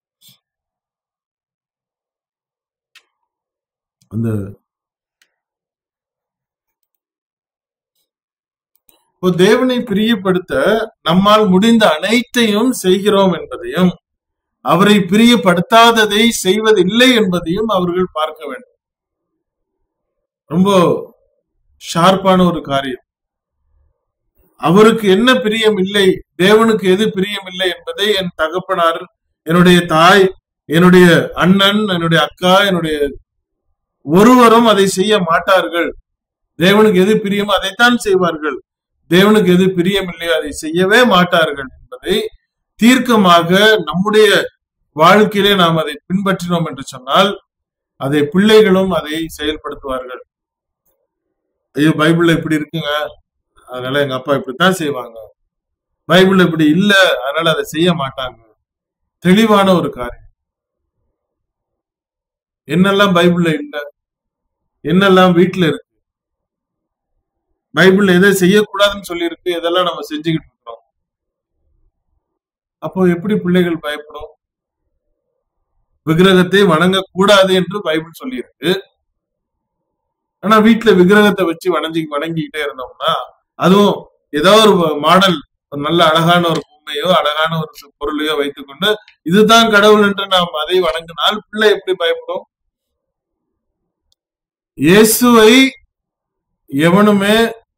அந்த இப்போ தேவனை பிரியப்படுத்த நம்மால் முடிந்த அனைத்தையும் செய்கிறோம் என்பதையும் அவரை பிரியப்படுத்தாததை செய்வதில்லை என்பதையும் அவர்கள் பார்க்க வேண்டும் ரொம்ப ஷார்ப்பான ஒரு காரியம் அவருக்கு என்ன பிரியம் இல்லை தேவனுக்கு எது பிரியம் இல்லை என்பதை என் தகப்பனார் என்னுடைய தாய் என்னுடைய அண்ணன் என்னுடைய அக்கா என்னுடைய ஒருவரும் அதை செய்ய மாட்டார்கள் தேவனுக்கு எது பிரியமோ அதைத்தான் செய்வார்கள் தேவனுக்கு எது பிரியம் இல்லையோ அதை செய்யவே மாட்டார்கள் என்பதை தீர்க்கமாக நம்முடைய வாழ்க்கையிலே நாம் அதை பின்பற்றினோம் என்று சொன்னால் அதை பிள்ளைகளும் அதை செயல்படுத்துவார்கள் ஐயோ பைபிள்ல இப்படி இருக்குங்க அதனால எங்க அப்பா இப்படித்தான் செய்வாங்க பைபிள் இப்படி இல்ல அதனால அதை செய்ய மாட்டாங்க தெளிவான ஒரு காரியம் என்னெல்லாம் பைபிள்ல இல்ல என்னெல்லாம் வீட்டுல இருக்கு பைபிள்ல எதை செய்யக்கூடாதுன்னு சொல்லி இருக்கு இதெல்லாம் நம்ம செஞ்சுக்கிட்டு இருக்கிறோம் அப்போ எப்படி பிள்ளைகள் பயப்படும் விக்கிரகத்தை வணங்கக்கூடாது என்று பைபிள் சொல்லியிருக்கு ஆனா வீட்டுல விக்கிரகத்தை வச்சு வணங்கி வணங்கிக்கிட்டே இருந்தோம்னா அதுவும் ஏதோ ஒரு மாடல் ஒரு நல்ல அழகான ஒரு பொம்மையோ அழகான ஒரு பொருளையோ வைத்துக்கொண்டு இதுதான் கடவுள் என்று நாம் அதை வணங்கினால் பிள்ளை எப்படி பயப்படும் இயேசுவை எவனுமே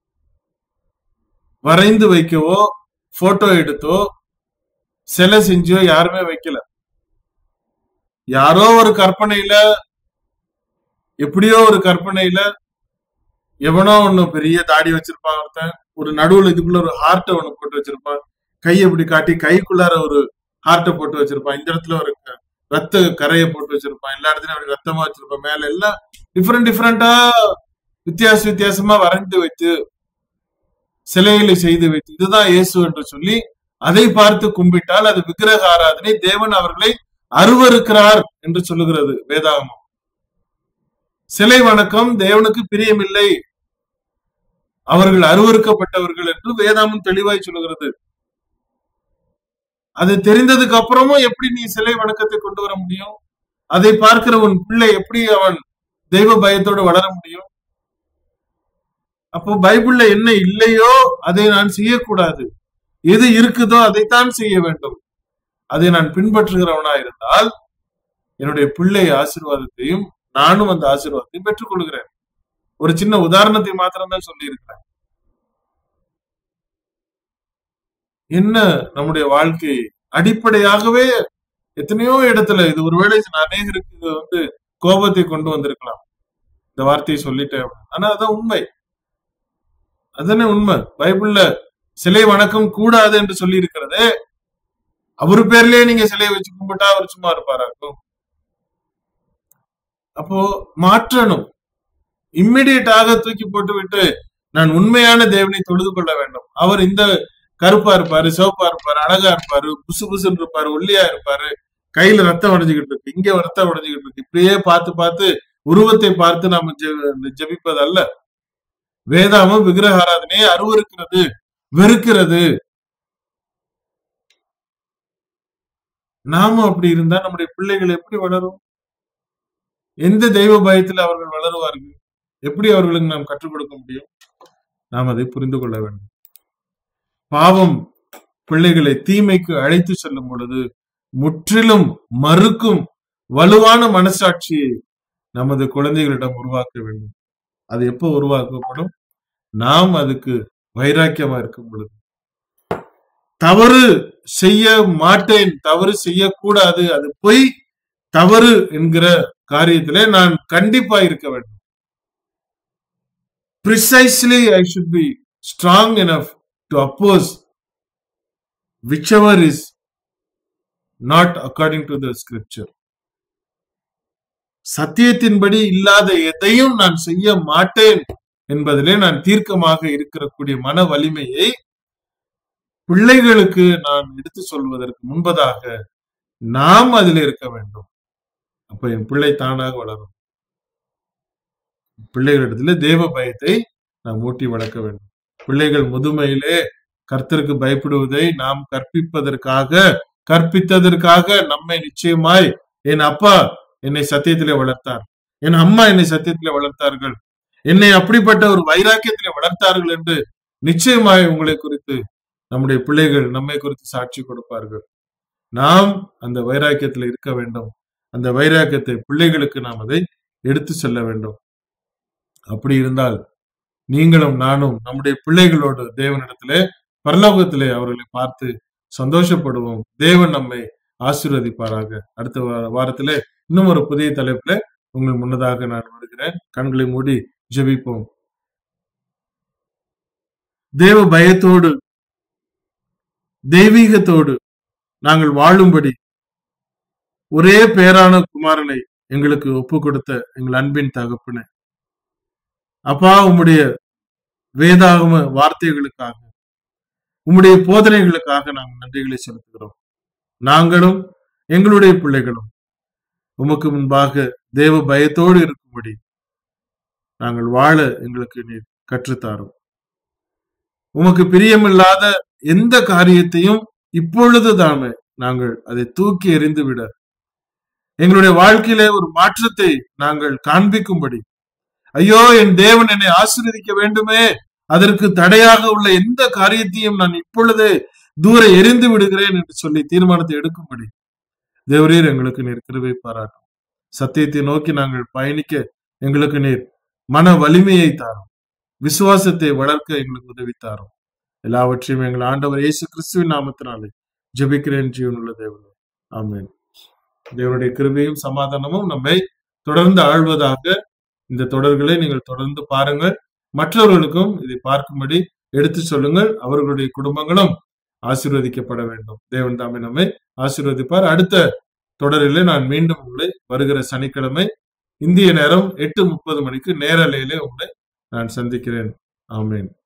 வரைந்து வைக்கவோ போட்டோ எடுத்தோ சிலை செஞ்சோ யாருமே வைக்கல யாரோ ஒரு கற்பனையில எப்படியோ ஒரு கற்பனையில எவனோ ஒண்ணு பெரிய தாடி வச்சிருப்பான் ஒருத்தன் ஒரு நடுவுல இதுக்குள்ள ஒரு ஹார்ட்டை ஒண்ணு போட்டு வச்சிருப்பான் கை இப்படி காட்டி கைக்குள்ளார ஒரு ஹார்ட்டை போட்டு வச்சிருப்பான் இந்த இடத்துல ஒரு ரத்த கரையை போட்டு வச்சிருப்பான் எல்லா இடத்துலயும் அப்படி ரத்தமா வச்சிருப்பான் மேல எல்லாம் டிஃப்ரெண்ட் டிஃப்ரெண்டா வித்தியாச வித்தியாசமா வரைந்து வைத்து சிலைகளை செய்து வைத்து இதுதான் இயேசு என்று சொல்லி அதை பார்த்து கும்பிட்டால் அது விக்கிரக ஆராதனை தேவன் அவர்களை அருவருக்கிறார் என்று சொல்லுகிறது வேதாகமம் சிலை வணக்கம் தேவனுக்கு பிரியமில்லை அவர்கள் அருவறுக்கப்பட்டவர்கள் என்று வேதாமம் தெளிவாய் சொல்லுகிறது அது தெரிந்ததுக்கு அப்புறமும் எப்படி நீ சிலை வணக்கத்தை கொண்டு வர முடியும் அதை பார்க்கிற உன் பிள்ளை எப்படி அவன் தெய்வ பயத்தோடு வளர முடியும் அப்போ பைபிள்ல என்ன இல்லையோ அதை நான் செய்யக்கூடாது எது இருக்குதோ அதைத்தான் செய்ய வேண்டும் அதை நான் பின்பற்றுகிறவனா இருந்தால் என்னுடைய பிள்ளை ஆசீர்வாதத்தையும் நானும் அந்த ஆசீர்வாதத்தையும் பெற்றுக்கொள்கிறேன் ஒரு சின்ன உதாரணத்தை மாத்திரம் தான் சொல்லி இருக்கிறேன் என்ன நம்முடைய வாழ்க்கை அடிப்படையாகவே எத்தனையோ இடத்துல இது ஒருவேளை அநேகருக்கு இது வந்து கோபத்தை கொண்டு வந்திருக்கலாம் இந்த வார்த்தையை சொல்லிட்டேன் ஆனா அதான் உண்மை அதுதானே உண்மை பைபிள்ல சிலை வணக்கம் கூடாது என்று சொல்லி இருக்கிறது அவரு பேர்லயே நீங்க சிலையை வச்சு கும்பிட்டா அவர் சும்மா இருப்பாராக்கும் அப்போ மாற்றணும் இம்மிடியட்டாக தூக்கி போட்டு விட்டு நான் உண்மையான தேவனை தொழுது கொள்ள வேண்டும் அவர் இந்த கருப்பா இருப்பாரு சிவப்பா இருப்பாரு அழகா இருப்பாரு புசு புசுன்னு இருப்பாரு ஒல்லியா இருப்பாரு கையில ரத்தம் உடைஞ்சுக்கிட்டு இருக்கு இங்க ரத்தம் உடைஞ்சுக்கிட்டு இருக்கு இப்படியே பார்த்து பார்த்து உருவத்தை பார்த்து நாம ஜபிப்பது அல்ல வேதாமம் விக்கிரக ஆராதனையை அருவருக்கிறது வெறுக்கிறது நாமும் அப்படி இருந்தா நம்முடைய பிள்ளைகள் எப்படி வளரும் எந்த தெய்வ பயத்தில் அவர்கள் வளருவார்கள் எப்படி அவர்களுக்கு நாம் கற்றுக் கொடுக்க முடியும் நாம் அதை புரிந்து கொள்ள வேண்டும் பாவம் பிள்ளைகளை தீமைக்கு அழைத்து செல்லும் பொழுது முற்றிலும் மறுக்கும் வலுவான மனசாட்சியை நமது குழந்தைகளிடம் உருவாக்க வேண்டும் அது எப்போ உருவாக்கப்படும் நாம் அதுக்கு வைராக்கியமா இருக்கும் பொழுது தவறு செய்ய மாட்டேன் தவறு செய்யக்கூடாது அது பொய் தவறு என்கிற காரியத்திலே நான் கண்டிப்பா இருக்க வேண்டும் precisely I should be strong enough to oppose whichever is not according to the scripture. சத்தியத்தின்படி இல்லாத எதையும் நான் செய்ய மாட்டேன் என்பதிலே நான் தீர்க்கமாக இருக்கக்கூடிய மன வலிமையை பிள்ளைகளுக்கு நான் எடுத்து சொல்வதற்கு முன்பதாக நாம் அதில் இருக்க வேண்டும் அப்ப என் பிள்ளை தானாக வளரும் பிள்ளைகளிடத்துல தேவ பயத்தை நாம் ஊட்டி வளர்க்க வேண்டும் பிள்ளைகள் முதுமையிலே கர்த்தருக்கு பயப்படுவதை நாம் கற்பிப்பதற்காக கற்பித்ததற்காக நம்மை நிச்சயமாய் என் அப்பா என்னை சத்தியத்திலே வளர்த்தார் என் அம்மா என்னை சத்தியத்திலே வளர்த்தார்கள் என்னை அப்படிப்பட்ட ஒரு வைராக்கியத்திலே வளர்த்தார்கள் என்று நிச்சயமாய் உங்களை குறித்து நம்முடைய பிள்ளைகள் நம்மை குறித்து சாட்சி கொடுப்பார்கள் நாம் அந்த வைராக்கியத்தில் இருக்க வேண்டும் அந்த வைராக்கியத்தை பிள்ளைகளுக்கு நாம் அதை எடுத்து செல்ல வேண்டும் அப்படி இருந்தால் நீங்களும் நானும் நம்முடைய பிள்ளைகளோடு தேவனிடத்திலே பரலோகத்திலே அவர்களை பார்த்து சந்தோஷப்படுவோம் தேவன் நம்மை ஆசீர்வதிப்பாராக அடுத்த வார- வாரத்திலே இன்னும் ஒரு புதிய தலைப்புல உங்களுக்கு முன்னதாக நான் வருகிறேன் கண்களை மூடி ஜெபிப்போம் தேவ பயத்தோடு தெய்வீகத்தோடு நாங்கள் வாழும்படி ஒரே பேரான குமாரனை எங்களுக்கு ஒப்பு கொடுத்த எங்கள் அன்பின் தகப்பனே அப்பா உம்முடைய வேதாகம வார்த்தைகளுக்காக உம்முடைய போதனைகளுக்காக நாங்கள் நன்றிகளை செலுத்துகிறோம் நாங்களும் எங்களுடைய பிள்ளைகளும் உமக்கு முன்பாக தேவ பயத்தோடு இருக்கும்படி நாங்கள் வாழ எங்களுக்கு நீர் கற்றுத்தாரும் உமக்கு பிரியமில்லாத எந்த காரியத்தையும் இப்பொழுது தாமே நாங்கள் அதை தூக்கி எறிந்து விட எங்களுடைய வாழ்க்கையிலே ஒரு மாற்றத்தை நாங்கள் காண்பிக்கும்படி ஐயோ என் தேவன் என்னை ஆசீர்வதிக்க வேண்டுமே அதற்கு தடையாக உள்ள எந்த காரியத்தையும் நான் இப்பொழுதே தூர எரிந்து விடுகிறேன் என்று சொல்லி தீர்மானத்தை எடுக்கும்படி தேவரீர் எங்களுக்கு நீர் கிருபை பாராட்டும் சத்தியத்தை நோக்கி நாங்கள் பயணிக்க எங்களுக்கு நீர் மன வலிமையை தாரும் விசுவாசத்தை வளர்க்க எங்களுக்கு உதவி தாரும் எல்லாவற்றையும் எங்கள் ஆண்டவர் இயேசு கிறிஸ்துவின் நாமத்தினாலே ஜெபிக்கிறேன் ஜீவனுள்ள தேவனே ஆமென் தேவனுடைய கிருபையும் சமாதானமும் நம்மை தொடர்ந்து ஆழ்வதாக இந்த தொடர்களை நீங்கள் தொடர்ந்து பாருங்கள் மற்றவர்களுக்கும் இதை பார்க்கும்படி எடுத்து சொல்லுங்கள் அவர்களுடைய குடும்பங்களும் ஆசீர்வதிக்கப்பட வேண்டும் தேவன் தாமே நம்மை ஆசீர்வதிப்பார் அடுத்த தொடரிலே நான் மீண்டும் உங்களை வருகிற சனிக்கிழமை இந்திய நேரம் எட்டு முப்பது மணிக்கு நேரலையிலே உங்களை நான் சந்திக்கிறேன் ஆமேன்